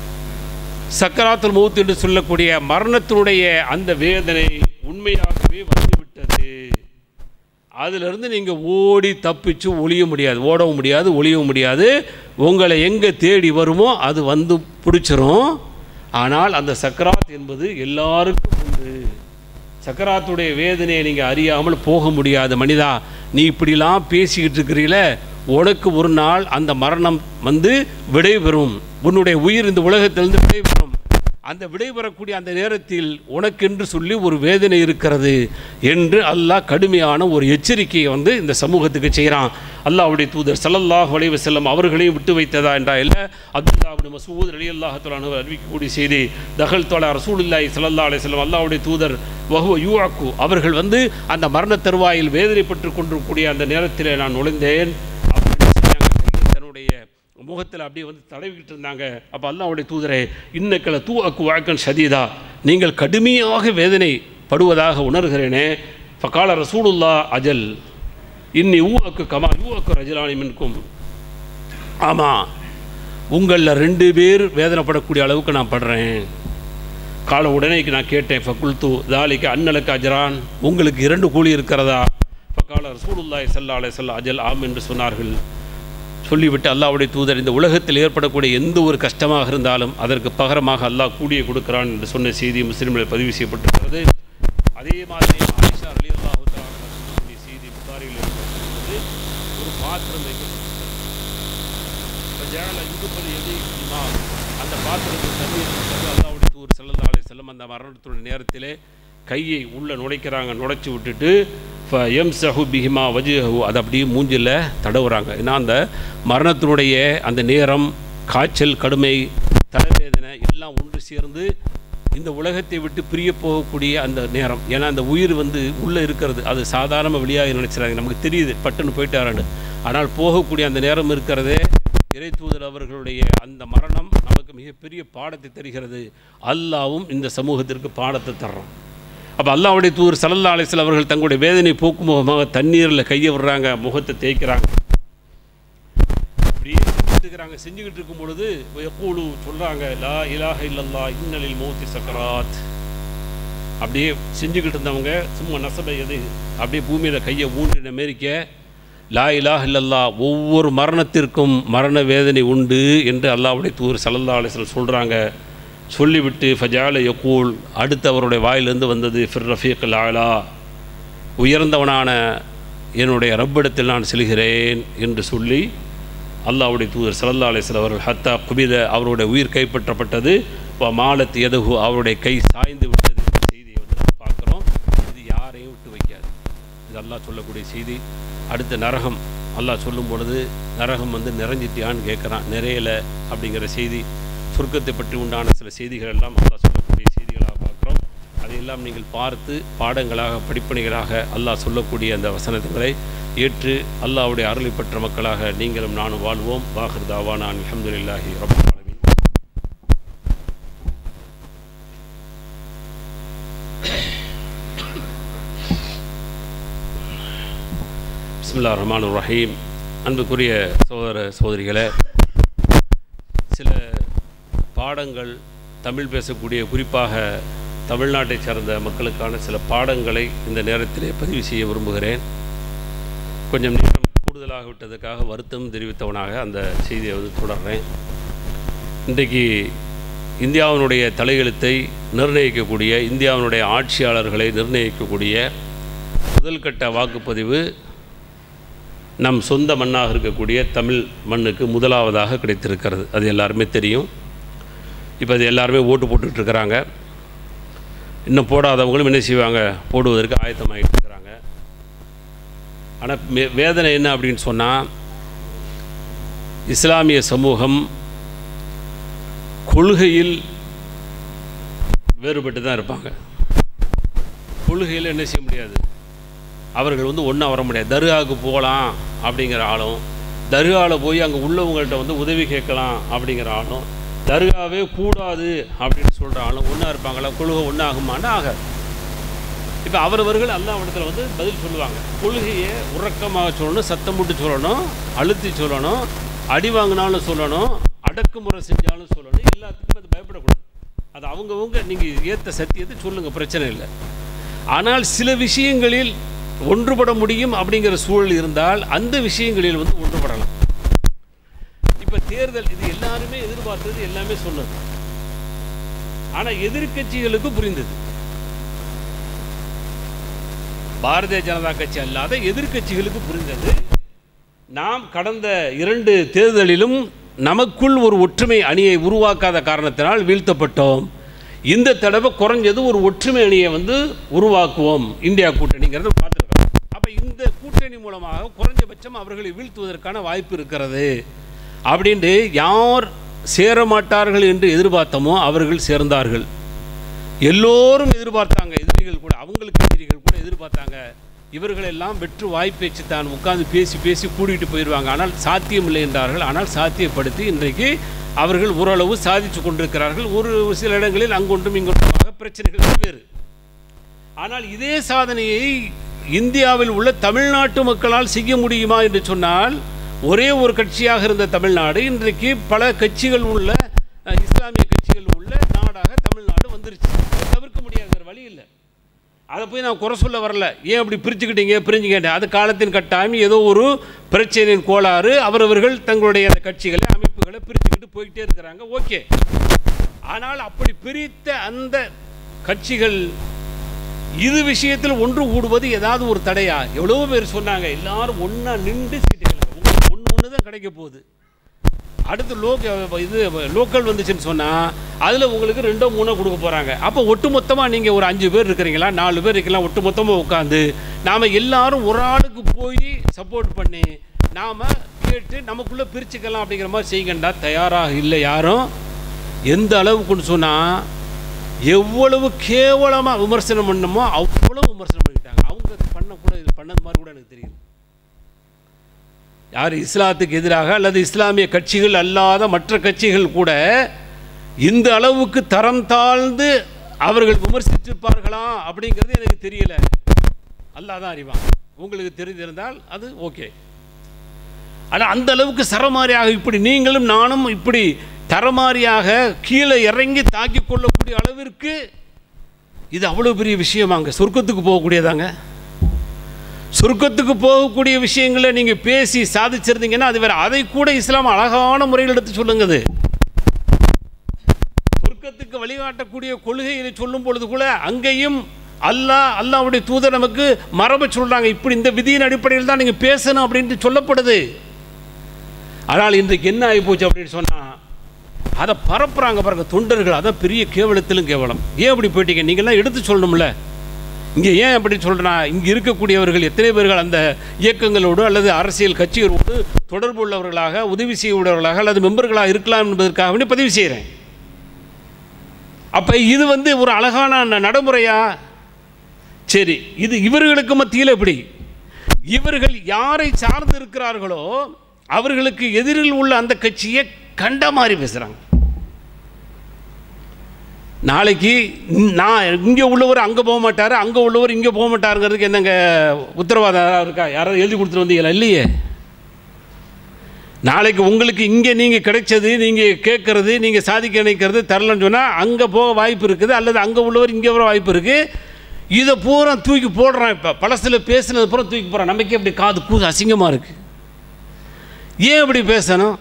சக்கராத்துல் மௌத் என்று சொல்லக்கூடிய மரணத்தினுடைய அந்த வேதனை உண்மையாகவே வந்துவிட்டது அதிலிருந்து நீங்கள் ஓடி தப்பிச்சு ஒளிய முடியாது ஓடவும் முடியாது ஒளியவும் முடியாது உங்களை எங்கே தேடி வருமோ அது வந்து பிடிச்சிரும் ஆனால் அந்த சக்கராத் என்பது எல்லாருக்கும் உண்டு சக்கராத்துடைய வேதனையை நீங்கள் அறியாமல் போக முடியாது மனிதா நீ இப்படிலாம் பேசிக்கிட்டு இருக்கிறீல உனக்கு ஒரு நாள் அந்த மரணம் வந்து விடைபெறும் உன்னுடைய உயிர் இந்த உலகத்திலிருந்து விடைபெறும் அந்த விடைபெறக்கூடிய அந்த நேரத்தில் உனக்கென்று சொல்லி ஒரு வேதனை இருக்கிறது என்று அல்லாஹ் கடுமையான ஒரு எச்சரிக்கையை வந்து இந்த சமூகத்துக்கு செய்கிறான் அல்லாஹ்வுடைய தூதர் ஸல்லல்லாஹு அலைஹி வஸல்லம் அவர்களையும் விட்டு வைத்ததா என்றா இல்லை அப்துல்லாஹ்வின் மசூத் அலி அல்லாஹத்துலானு அறிவிக்கக்கூடிய செய்தி தகல் தோழா ரசூலுல்லாஹி ஸல்லல்லாஹு அலைஹி வஸல்லம் அல்லாஹ்வுடைய தூதர் வஹுவ யூஅக்கு அவர்கள் வந்து அந்த மரண தருவாயில் வேதனைப்பட்டு கொண்டிருக்கக்கூடிய அந்த நேரத்தில் நான் நுழைந்தேன் அப்படின்னு செஞ்சாங்க கையில் தன்னுடைய முகத்தில் அப்படியே வந்து தடவிக்கிட்டு இருந்தாங்க அப்போ அல்லாஹ்வுடைய தூதரே இன்னக்கல தூ அக்கு வாக்கன் சதீதா நீங்கள் கடுமையாக வேதனை படுவதாக உணர்கிறேனே ஃபகால ரசூலுல்லா அஜல் இன்னி ஊ அக்கு கமா யூ அக்கு ரஜலானி மின்கும் ஆமாம் உங்களில் ரெண்டு பேர் வேதனைப்படக்கூடிய அளவுக்கு நான் படுறேன் கால உடனே நான் கேட்டேன் ஃபகுல்து தாலிக்கு அண்ணலுக்கு அஜரான் உங்களுக்கு இரண்டு கூலி இருக்கிறதா ஃபகால ரசூலுல்லாய் சல்லா அலை சல்லா அஜல் ஆம் என்று சொன்னார்கள் சொல்லிவிட்டு அல்லாஹ்வுடைய தூதர் இந்த உலகத்தில் ஏற்படக்கூடிய எந்த ஒரு கஷ்டமாக இருந்தாலும் அதற்கு பகரமாக அல்லாஹ் கூடிய கொடுக்கிறான் என்று சொன்ன செய்தி முஸ்லிம்களில் பதிவு செய்யப்பட்டிருக்கிறது அதே மாதிரி ஆயிஷா அலி அல்லாஹு சொல்லக்கூடிய செய்தி புகாரியில் ஏற்பட்டிருக்கிறது ஒரு பாத்திரம் வைக்கப்பட்டிருக்கிறது ஃபஜஅல யுதுபல் யதி இமாம். அந்த பாத்திரத்தில் தண்ணீர் இருக்கிறது அல்லாஹ்வுடைய தூர் ஸல்லல்லாஹு அலைஹி வஸல்லம் அந்த மரணத்துடைய நேரத்திலே கையை உள்ள நுழைக்கிறாங்க நுழைச்சி விட்டுட்டு எம்சஹு பிஹிமா வஜுஹு அதை அப்படியே மூஞ்சில் தடவுறாங்க ஏன்னா அந்த மரணத்தினுடைய அந்த நேரம் காய்ச்சல் கடுமை தலைவேதனை எல்லாம் ஒன்று சேர்ந்து இந்த உலகத்தை விட்டு பிரிய போகக்கூடிய அந்த நேரம் ஏன்னா அந்த உயிர் வந்து உள்ளே இருக்கிறது அது சாதாரண வெளியாக நினைச்சிடாங்க நமக்கு தெரியுது பட்டுன்னு போயிட்டாரான்னு ஆனால் போகக்கூடிய அந்த நேரம் இருக்கிறதே இறை தூதர் அவர்களுடைய அந்த மரணம் நமக்கு மிகப்பெரிய பாடத்தை தருகிறது அல்லாவும் இந்த சமூகத்திற்கு பாடத்தை தர்றோம் அப்போ அல்லாவுடைய தூதர் சல்லல்லா அலிஸ்லாம் அவர்கள் தங்களுடைய வேதனை போக்கும் முகமாக தண்ணீரில் கையை விடுறாங்க முகத்தை தேய்க்கிறாங்க அப்படியே செஞ்சுட்டு இருக்கிறாங்க செஞ்சுக்கிட்டு இருக்கும் பொழுது எப்போது சொல்கிறாங்க லா இலாஹ இல்லல்லா இன்னலில் மௌத்தி சக்கராத் அப்படியே செஞ்சுக்கிட்டு இருந்தவங்க சும்மா நசப எது அப்படியே பூமியில் கையை ஊன்றின மேரிக்க லா இலாஹ இல்லல்லா ஒவ்வொரு மரணத்திற்கும் மரண வேதனை உண்டு என்று அல்லாஹ்வுடைய தூர் சல்லல்லா அலிஸ்லாம் சொல்கிறாங்க சொல்லிவிட்டு ஃபஜால யக்கூல் அடுத்து அவருடைய வாயிலிருந்து வந்தது ஃபிர் ரஃபீக் ஆலா உயர்ந்தவனான என்னுடைய ரப்பிடத்தில் நான் செல்கிறேன் என்று சொல்லி அல்லாஹ்வுடைய தூதர் சல்லா அலிஸ்லாம் அவர்கள் ஹத்தா குபித அவருடைய உயிர் கைப்பற்றப்பட்டது வ மாலத் எதகு அவருடைய கை சாய்ந்து விட்டது என்ற செய்தியை வந்து நம்ம பார்க்குறோம் இது யாரையும் விட்டு வைக்காது இது அல்லாஹ் சொல்லக்கூடிய செய்தி அடுத்து நரகம் அல்லாஹ் சொல்லும் பொழுது நரகம் வந்து நிறைஞ்சிட்டியான்னு கேட்குறான் நிறையலை அப்படிங்கிற செய்தி சொர்க்கத்தை பற்றி உண்டான சில செய்திகள் எல்லாம் அல்லாஹ் சொல்லக்கூடிய செய்திகளாக பார்க்குறோம் அதையெல்லாம் நீங்கள் பார்த்து பாடங்களாக படிப்பணிகளாக அல்லாஹ் சொல்லக்கூடிய அந்த வசனங்களை ஏற்று அல்லாஹ்வுடைய அருளை பெற்ற மக்களாக நீங்களும் நானும் வாழ்வோம் வாஹர் தாவானா அல்ஹம்துலில்லாஹி ரப்பல் ஆலமீன் பிஸ்மில்லா ரஹ்மான் ரஹீம் அன்புக்குரிய சகோதர சகோதரிகளே சில பாடங்கள் தமிழ் பேசக்கூடிய குறிப்பாக தமிழ்நாட்டைச் சார்ந்த மக்களுக்கான சில பாடங்களை இந்த நேரத்திலே பதிவு செய்ய விரும்புகிறேன் கொஞ்சம் நேரம் கூடுதலாக விட்டதுக்காக வருத்தம் தெரிவித்தவனாக அந்த செய்தியை வந்து தொடர்றேன் இன்றைக்கு இந்தியாவினுடைய தலையெழுத்தை நிர்ணயிக்கக்கூடிய இந்தியாவினுடைய ஆட்சியாளர்களை நிர்ணயிக்கக்கூடிய முதல்கட்ட வாக்குப்பதிவு நம் சொந்த மண்ணாக இருக்கக்கூடிய தமிழ் மண்ணுக்கு முதலாவதாக கிடைத்திருக்கிறது அது எல்லாருமே தெரியும் இப்போ அது எல்லாருமே ஓட்டு போட்டுட்டு இருக்கிறாங்க இன்னும் போடாதவங்களும் என்ன செய்வாங்க போடுவதற்கு ஆயத்தமாகிட்டு இருக்கிறாங்க ஆனால் மே- வேதனை என்ன அப்படின்னு சொன்னால் இஸ்லாமிய சமூகம் கொள்கையில் வேறுபட்டு தான் இருப்பாங்க கொள்கையில் என்ன செய்ய முடியாது அவர்கள் வந்து ஒன்றா வர முடியாது தர்காவுக்கு போகலாம் அப்படிங்கிற ஆளும் தர்காவில் போய் அங்கே உள்ளவங்கள்ட்ட வந்து உதவி கேட்கலாம் அப்படிங்கிற ஆளும் தர்காவே கூடாது அப்படின்னு சொல்கிற ஆளும் ஒன்றா இருப்பாங்களா கொள்கை ஒன்றா ஆகுமான்னா ஆகாது இப்போ அவரவர்கள் அல்லாவிடத்தில் வந்து பதில் சொல்லுவாங்க கொள்கையை உறக்கமாக சொல்லணும் சத்தம் போட்டு சொல்லணும் அழுத்தி சொல்லணும் அடி வாங்கினாலும் சொல்லணும் அடக்குமுறை செஞ்சாலும் சொல்லணும் எல்லாத்துக்கும் அது பயப்படக்கூடாது அது அவங்கவுங்க நீங்கள் ஏற்ற சத்தியத்தை சொல்லுங்கள் பிரச்சனை இல்லை ஆனால் சில விஷயங்களில் ஒன்றுபட முடியும் அப்படிங்கிற சூழல் இருந்தால் அந்த விஷயங்களில் வந்து ஒன்றுபடலாம் இப்போ தேர்தல் இது எல்லாருமே எதிர்பார்த்தது எல்லாமே சொன்னது ஆனால் எதிர்க்கட்சிகளுக்கு புரிந்தது பாரதிய ஜனதா கட்சி அல்லாத எதிர்க்கட்சிகளுக்கு புரிந்தது நாம் கடந்த இரண்டு தேர்தலிலும் நமக்குள் ஒரு ஒற்றுமை அணியை உருவாக்காத காரணத்தினால் வீழ்த்தப்பட்டோம் இந்த தடவை குறைஞ்சது ஒரு ஒற்றுமை அணியை வந்து உருவாக்குவோம் இந்தியா கூட்டணிங்கிறத பார்த்துருக்கோம் அப்போ இந்த கூட்டணி மூலமாக குறைஞ்சபட்சம் அவர்களை வீழ்த்துவதற்கான வாய்ப்பு இருக்கிறது அப்படின்ட்டு யார் சேர மாட்டார்கள் என்று எதிர்பார்த்தமோ அவர்கள் சேர்ந்தார்கள் எல்லோரும் எதிர்பார்த்தாங்க எதிரிகள் கூட அவங்களுக்கு எதிரிகள் கூட எதிர்பார்த்தாங்க இவர்களெல்லாம் வெற்று வாய்ப்பேச்சு தான் உட்கார்ந்து பேசி பேசி கூட்டிகிட்டு போயிடுவாங்க ஆனால் சாத்தியமில்லை என்றார்கள் ஆனால் சாத்தியப்படுத்தி இன்றைக்கு அவர்கள் ஓரளவு சாதித்து கொண்டிருக்கிறார்கள் ஒரு சில இடங்களில் அங்கொன்றும் இங்கொன்றுமாக பிரச்சனைகள் வெவ்வேறு ஆனால் இதே சாதனையை இந்தியாவில் உள்ள தமிழ்நாட்டு மக்களால் செய்ய முடியுமா என்று சொன்னால் ஒரே ஒரு கட்சியாக இருந்த தமிழ்நாடு இன்றைக்கு பல கட்சிகள் உள்ள அஹ், இஸ்லாமிய கட்சிகள் உள்ள நாடாக தமிழ்நாடு வந்துருச்சு அதை தவிர்க்க முடியாத வேறு வழி இல்லை அதை போய் நான் குறை சொல்ல வரல ஏன் அப்படி பிரிச்சுக்கிட்டீங்க பிரிஞ்சுக்கிட்டேன் அது காலத்தின் கட்டாயம் ஏதோ ஒரு பிரச்சனையின் கோளாறு அவரவர்கள் தங்களுடைய அந்த கட்சிகளை அமைப்புகளை பிரிச்சுக்கிட்டு போய்கிட்டே இருக்கிறாங்க ஓகே ஆனால் அப்படி பிரித்த அந்த கட்சிகள் இது விஷயத்தில் ஒன்று கூடுவது ஏதாவது ஒரு தடையா எவ்வளவோ பேர் சொன்னாங்க எல்லாரும் ஒன்றா நின்று சீட்டுகள் உங்களுக்கு ஒன்று ஒன்று தான் கிடைக்க போகுது அடுத்து லோக்க இது லோக்கல் வந்துச்சுன்னு சொன்னால் அதில் உங்களுக்கு ரெண்டோ மூணோ கொடுக்க போகிறாங்க அப்போ ஒட்டுமொத்தமாக நீங்கள் ஒரு அஞ்சு பேர் இருக்கிறீங்களா நாலு பேர் இருக்கலாம் ஒட்டுமொத்தமாக உட்காந்து நாம் எல்லாரும் ஒரு ஆளுக்கு போய் சப்போர்ட் பண்ணி நாம் கேட்டு நமக்குள்ளே பிரிச்சுக்கலாம் அப்படிங்கிற மாதிரி செய்யுங்கண்டா தயாராக இல்லை யாரும் எந்த அளவுக்குன்னு சொன்னால் எவ்வளவு கேவலமாக விமர்சனம் பண்ணணுமோ அவ்வளோ விமர்சனம் பண்ணிட்டாங்க அவங்க அது பண்ணக்கூட இது பண்ணது மாதிரி கூட எனக்கு தெரியல யார் இஸ்லாத்துக்கு எதிராக அல்லது இஸ்லாமிய கட்சிகள் அல்லாத மற்ற கட்சிகள் கூட இந்த அளவுக்கு தரம் தாழ்ந்து அவர்கள் விமர்சித்திருப்பார்களா அப்படிங்கிறது எனக்கு தெரியல அல்லாஹ் தான் அறிவான் உங்களுக்கு தெரிந்திருந்தால் அது ஓகே ஆனால் அந்த அளவுக்கு சரமாரியாக இப்படி நீங்களும் நானும் இப்படி தரமாரியாக கீழே இறங்கி தாக்கி கொள்ளக்கூடிய அளவிற்கு இது அவ்வளோ பெரிய விஷயமாங்க சொர்க்கத்துக்கு போகக்கூடியதாங்க சொர்க்கத்துக்கு போகக்கூடிய விஷயங்களை நீங்கள் பேசி சாதிச்சிருந்தீங்கன்னா அது வேற அதை கூட இஸ்லாம் அழகான முறையில் எடுத்து சொல்லுங்க அது சொர்க்கத்துக்கு வழிகாட்டக்கூடிய கொள்கைகளை சொல்லும் பொழுது கூட அங்கேயும் அல்லாஹ் அல்லாஹ்வுடைய தூதர் நமக்கு மரபை சொல்றாங்க இப்படி இந்த விதியின் அடிப்படையில் தான் நீங்கள் பேசணும் அப்படின்ட்டு சொல்லப்படுது ஆனால் இன்றைக்கு என்ன ஆகி போச்சு அப்படின்னு சொன்னால் அதை பரப்புறாங்க பாருங்க தொண்டர்கள் அதான் பெரிய கேவலத்திலும் கேவலம் ஏன் அப்படி போயிட்டீங்க நீங்கள்லாம் எடுத்து சொல்லணும்ல இங்கே ஏன் அப்படி சொல்கிறேன்னா இங்கே இருக்கக்கூடியவர்கள் எத்தனை பேர்கள் அந்த இயக்கங்களோடு அல்லது அரசியல் கட்சிகளோடு தொடர்பு உள்ளவர்களாக உதவி செய்யக்கூடியவர்களாக அல்லது மெம்பர்களாக இருக்கலாம் என்பதற்காக வேண்டி பதிவு செய்கிறேன் அப்போ இது வந்து ஒரு அழகான ந- நடைமுறையா சரி இது இவர்களுக்கு மத்தியில் எப்படி இவர்கள் யாரை சார்ந்து இருக்கிறார்களோ அவர்களுக்கு எதிரில் உள்ள அந்த கட்சியை கண்ட மாதிரி பேசுகிறாங்க நாளைக்கு நான் இங்கே உள்ளவர் அங்கே போக மாட்டார் அங்கே உள்ளவர் இங்கே போக மாட்டாருங்கிறதுக்கு என்னங்க உத்தரவாதம் இருக்கா யாராவது எழுதி கொடுத்துட்டு வந்தீங்களா இல்லையே நாளைக்கு உங்களுக்கு இங்கே நீங்கள் கிடைச்சது நீங்கள் கேட்குறது நீங்கள் சாதிக்க நினைக்கிறது தரலன்னு சொன்னால் அங்கே போக வாய்ப்பு இருக்குது அல்லது அங்கே உள்ளவர் இங்கே வர வாய்ப்பு இருக்குது இதை பூரா தூக்கி போடுறான் இப்போ பழசில் பேசுனது பூரா தூக்கி போடுறான் நமக்கே அப்படி காது கூது அசிங்கமாக இருக்குது ஏன் இப்படி பேசணும்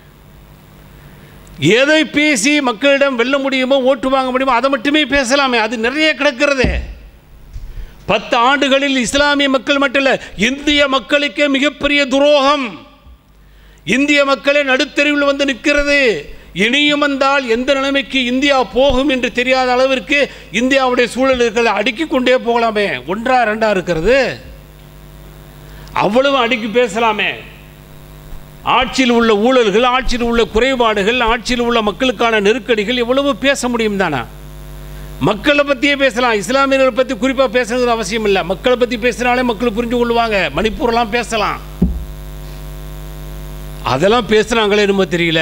எதை பேசி மக்களிடம் வெல்ல முடியுமோ ஓட்டு வாங்க முடியுமோ அதை மட்டுமே பேசலாமே அது நிறைய கிடக்கிறதே பத்து ஆண்டுகளில் இஸ்லாமிய மக்கள் மட்டும் இல்லை இந்திய மக்களுக்கே மிகப்பெரிய துரோகம் இந்திய மக்களே நடுத்தெருவில் வந்து நிற்கிறது இனியும் வந்தால் எந்த நிலைமைக்கு இந்தியா போகும் என்று தெரியாத அளவிற்கு இந்தியாவுடைய சூழல்களை அடுக்கிக் கொண்டே போகலாமே ஒன்றா ரெண்டா இருக்கிறது அவ்வளவு அடுக்கி பேசலாமே ஆட்சியில் உள்ள ஊழல்கள் ஆட்சியில் உள்ள குறைபாடுகள் ஆட்சியில் உள்ள மக்களுக்கான நெருக்கடிகள் எவ்வளவு பேச முடியும் தானா மக்களை பற்றியே பேசலாம் இஸ்லாமியர்களை பற்றி குறிப்பாக பேசுறது அவசியம் இல்லை மக்களை பற்றி பேசினாலே மக்கள் புரிஞ்சு கொள்வாங்க மணிப்பூர்லாம் பேசலாம் அதெல்லாம் பேசுகிறாங்களே என்னமோ தெரியல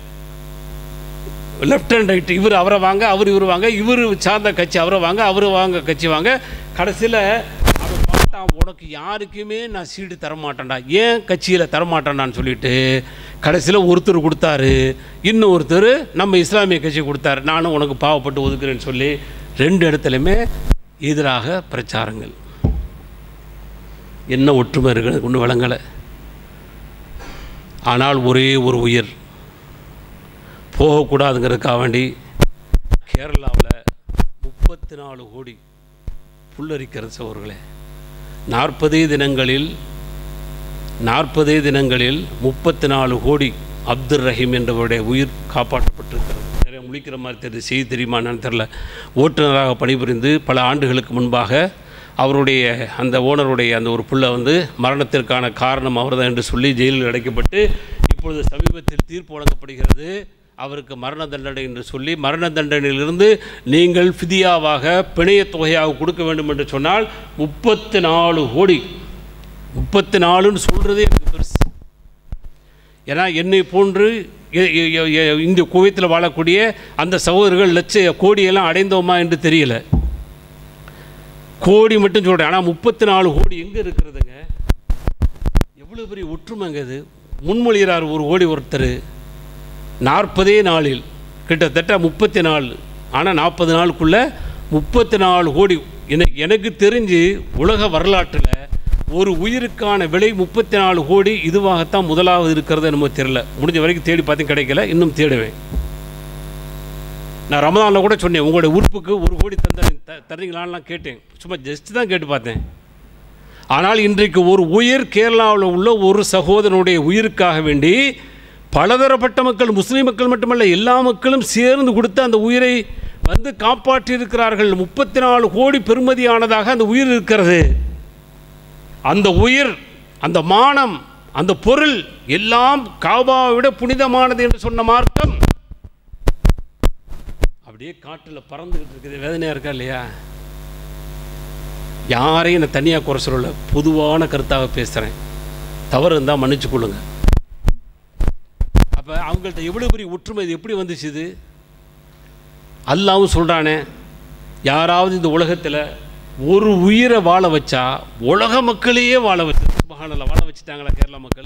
லெஃப்ட் அண்ட் ரைட் இவர் அவரை வாங்க அவர் இவர் வாங்க இவர் சார்ந்த கட்சி அவரை வாங்க அவர் வாங்க கட்சி வாங்க கடைசியில் அவன் பார்த்தா உனக்கு யாருக்குமே நான் சீட்டு தரமாட்டேன்டா ஏன் கட்சியில் தரமாட்டேன்டான்னு சொல்லிட்டு கடைசியில் ஒருத்தர் கொடுத்தாரு இன்னும் ஒருத்தர் நம்ம இஸ்லாமிய கட்சி கொடுத்தாரு நானும் உனக்கு பாவப்பட்டு ஒதுக்குறேன்னு சொல்லி ரெண்டு இடத்துலையுமே எதிராக பிரச்சாரங்கள் என்ன ஒற்றுமை இருக்குது ஒன்றும் விளங்கலை ஆனால் ஒரே ஒரு உயிர் போகக்கூடாதுங்கிறதுக்காக வேண்டி கேரளாவில் முப்பத்தி நாலு கோடி புல்லரிக்கிறது சோர்களே நாற்பதே தினங்களில் நாற்பதே தினங்களில் முப்பத்தி நாலு கோடி அப்துல் ரஹீம் என்பவருடைய உயிர் காப்பாற்றப்பட்டிருக்கிறது நிறைய முழிக்கிற மாதிரி தெரியுது செய்தி தெரியுமா என்னன்னு தெரில ஓட்டுநராக பணிபுரிந்து பல ஆண்டுகளுக்கு முன்பாக அவருடைய அந்த ஓனருடைய அந்த ஒரு புள்ள வந்து மரணத்திற்கான காரணம் அவர்தான் என்று சொல்லி ஜெயிலில் அடைக்கப்பட்டு இப்பொழுது சமீபத்தில் தீர்ப்பு வழங்கப்படுகிறது அவருக்கு மரண தண்டனை என்று சொல்லி மரண தண்டனையிலிருந்து நீங்கள் ஃபிதியாவாக பிணையத் தொகையாக கொடுக்க வேண்டும் என்று சொன்னால் முப்பத்து நாலு கோடி முப்பத்தி நாலுன்னு சொல்கிறதே எனக்கு பெருசு ஏன்னா என்னை போன்று எ- எ- எ- எ- இந்த குவைத்தில் வாழக்கூடிய அந்த சகோதரர்கள் லட்ச கோடியெல்லாம் அடைந்தோமா என்று தெரியல கோடி மட்டும் சொல்கிறேன் ஆனால் முப்பத்தி நாலு கோடி எங்கே இருக்கிறதுங்க எவ்வளோ பெரிய ஒற்றுமைங்க இது முன்மொழிகிறார் ஒரு கோடி ஒருத்தர் நாற்பதே நாளில் கிட்டத்தட்ட முப்பத்தி நாலு ஆனால் நாற்பது நாளுக்குள்ளே முப்பத்தி நாலு கோடி எனக்கு எனக்கு தெரிஞ்சு உலக வரலாற்றில் ஒரு உயிருக்கான விலை முப்பத்தி நாலு கோடி இதுவாகத்தான் முதலாவது இருக்கிறது நம்ம தெரியல முடிஞ்ச வரைக்கும் தேடி பார்த்து கிடைக்கல இன்னும் தேடுவேன் நான் ரமதானில் கூட சொன்னேன் உங்களுடைய உறுப்புக்கு ஒரு கோடி தந்த த தர்றீங்களான்லாம் கேட்டேன் சும்மா ஜஸ்ட் தான் கேட்டு பார்த்தேன் ஆனால் இன்றைக்கு ஒரு உயிர் கேரளாவில் உள்ள ஒரு சகோதரனுடைய உயிருக்காக வேண்டி பலதரப்பட்ட மக்கள் முஸ்லீம் மக்கள் மட்டுமல்ல எல்லா மக்களும் சேர்ந்து கொடுத்து அந்த உயிரை வந்து காப்பாற்றி இருக்கிறார்கள் முப்பத்தி நாலு கோடி பெருமதியானதாக அந்த உயிர் இருக்கிறது அந்த உயிர் அந்த மானம் அந்த பொருள் எல்லாம் காபாவை விட புனிதமானது என்று சொன்ன மார்க்கம் அப்படியே காட்டில் பறந்துக்கிட்டு இருக்குது வேதனையாக இருக்கா இல்லையா யாரையும் நான் தனியாக குறை சொல்லல பொதுவான கருத்தாக பேசுகிறேன் தவறு இருந்தால் மன்னிச்சு கொள்ளுங்க அப்போ அவங்கள்ட்ட எவ்வளோ பெரிய ஒற்றுமை இது எப்படி வந்துச்சு இது அல்லாவும் சொல்கிறானே யாராவது இந்த உலகத்தில் ஒரு உயிரை வாழ வச்சா உலக மக்களையே வாழ வச்சு சுபஹானல்ல வாழ வச்சுட்டாங்களா கேரளா மக்கள்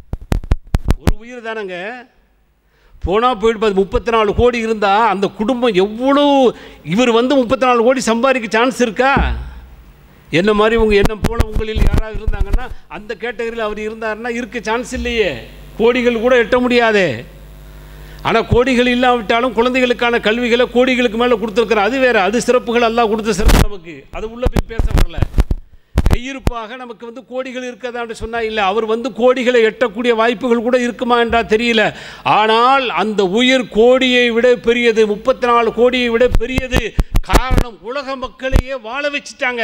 ஒரு உயிர் தானங்க போனால் போயிட்டு பார்த்து முப்பத்தி நாலு கோடி இருந்தால் அந்த குடும்பம் எவ்வளோ இவர் வந்து முப்பத்தி நாலு கோடி சம்பாதிக்க சான்ஸ் இருக்கா என்ன மாதிரி உங்கள் என்ன போல உங்களில் யாராவது இருந்தாங்கன்னா அந்த கேட்டகரியில் அவர் இருந்தாருன்னா இருக்க சான்ஸ் இல்லையே கோடிகள் கூட எட்ட முடியாதே ஆனால் கோடிகள் இல்லாவிட்டாலும் குழந்தைகளுக்கான கல்விகளை கோடிகளுக்கு மேலே கொடுத்துருக்குறோம் அது வேறு அது சிறப்புகள் எல்லாம் கொடுத்த சிறப்பு நமக்கு அது உள்ளே போய் பேச வரல கையிருப்பாக நமக்கு வந்து கோடிகள் இருக்கதான்னு சொன்னால் இல்லை அவர் வந்து கோடிகளை எட்டக்கூடிய வாய்ப்புகள் கூட இருக்குமா என்றால் தெரியல ஆனால் அந்த உயிர் கோடியை விட பெரியது முப்பத்தி நாலு கோடியை விட பெரியது காரணம் உலக மக்களையே வாழ வச்சுட்டாங்க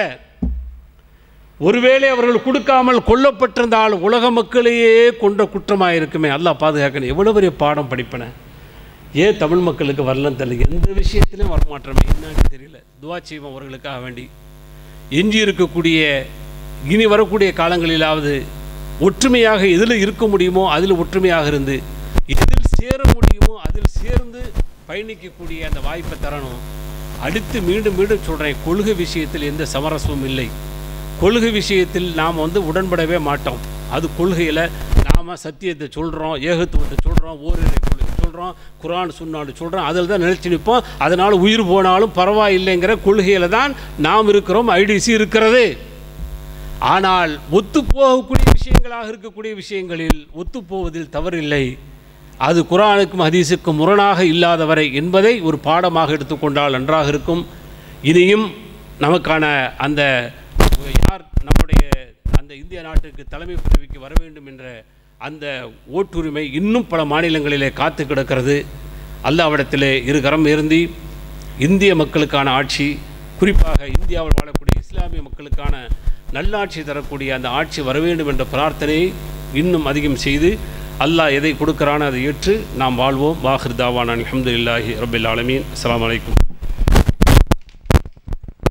ஒருவேளை அவர்கள் கொடுக்காமல் கொல்லப்பட்டிருந்தால் உலக மக்களையே கொன்ற குற்றமாக இருக்குமே அல்லாஹ் பாதுகாக்கணும் எவ்வளோ பெரிய பாடம் படிப்பன ஏன் தமிழ் மக்களுக்கு வரலன்னு தெரியல எந்த விஷயத்திலும் வரமாற்றமே என்னன்னு தெரியல துவா செய்வோம் அவர்களுக்காக வேண்டி எஞ்சி இருக்கக்கூடிய இனி வரக்கூடிய காலங்களிலாவது ஒற்றுமையாக எதில் இருக்க முடியுமோ அதில் ஒற்றுமையாக இருந்து எதில் சேர முடியுமோ அதில் சேர்ந்து பயணிக்கக்கூடிய அந்த வாய்ப்பை தரணும் அடுத்து மீண்டும் மீண்டும் சொல்கிறேன் கொள்கை விஷயத்தில் எந்த சமரசமும் இல்லை கொள்கை விஷயத்தில் நாம் வந்து உடன்படவே மாட்டோம் அது கொள்கையில் நாம் சத்தியத்தை சொல்கிறோம் ஏகத்துவத்தை சொல்கிறோம் ஓரிரை கொள்கை சொல்கிறோம் குரான் சுன்னாடு சொல்கிறோம் அதில் தான் நிலைச்சு நிற்போம் அதனால் உயிர் போனாலும் பரவாயில்லைங்கிற கொள்கையில் தான் நாம் இருக்கிறோம் ஐடிசி இருக்கிறது ஆனால் ஒத்துப்போகக்கூடிய விஷயங்களாக இருக்கக்கூடிய விஷயங்களில் ஒத்துப்போவதில் தவறில்லை அது குரானுக்கும் ஹதீஸுக்கும் முரணாக இல்லாதவரை என்பதை ஒரு பாடமாக எடுத்துக்கொண்டால் நன்றாக இருக்கும் இனியும் நமக்கான அந்த யார் நம்முடைய அந்த இந்திய நாட்டுக்கு தலைமை பதவிக்கு வர வேண்டும் என்ற அந்த ஓட்டுரிமை இன்னும் பல மாநிலங்களிலே காத்து கிடக்கிறது அல்லாவிடத்திலே இருகரம் ஏந்தி இந்திய மக்களுக்கான ஆட்சி குறிப்பாக இந்தியாவில் வாழக்கூடிய இஸ்லாமிய மக்களுக்கான நல்லாட்சி தரக்கூடிய அந்த ஆட்சி வர வேண்டும் என்ற பிரார்த்தனையை இன்னும் அதிகம் செய்து அல்லாஹ் எதை கொடுக்கிறானோ அதை ஏற்று நாம் வாழ்வோம் வாஹிர் தாவான் அலமதுல்லாஹி ரபில் ஆலமீன் அஸ்லாம் வலைக்கும்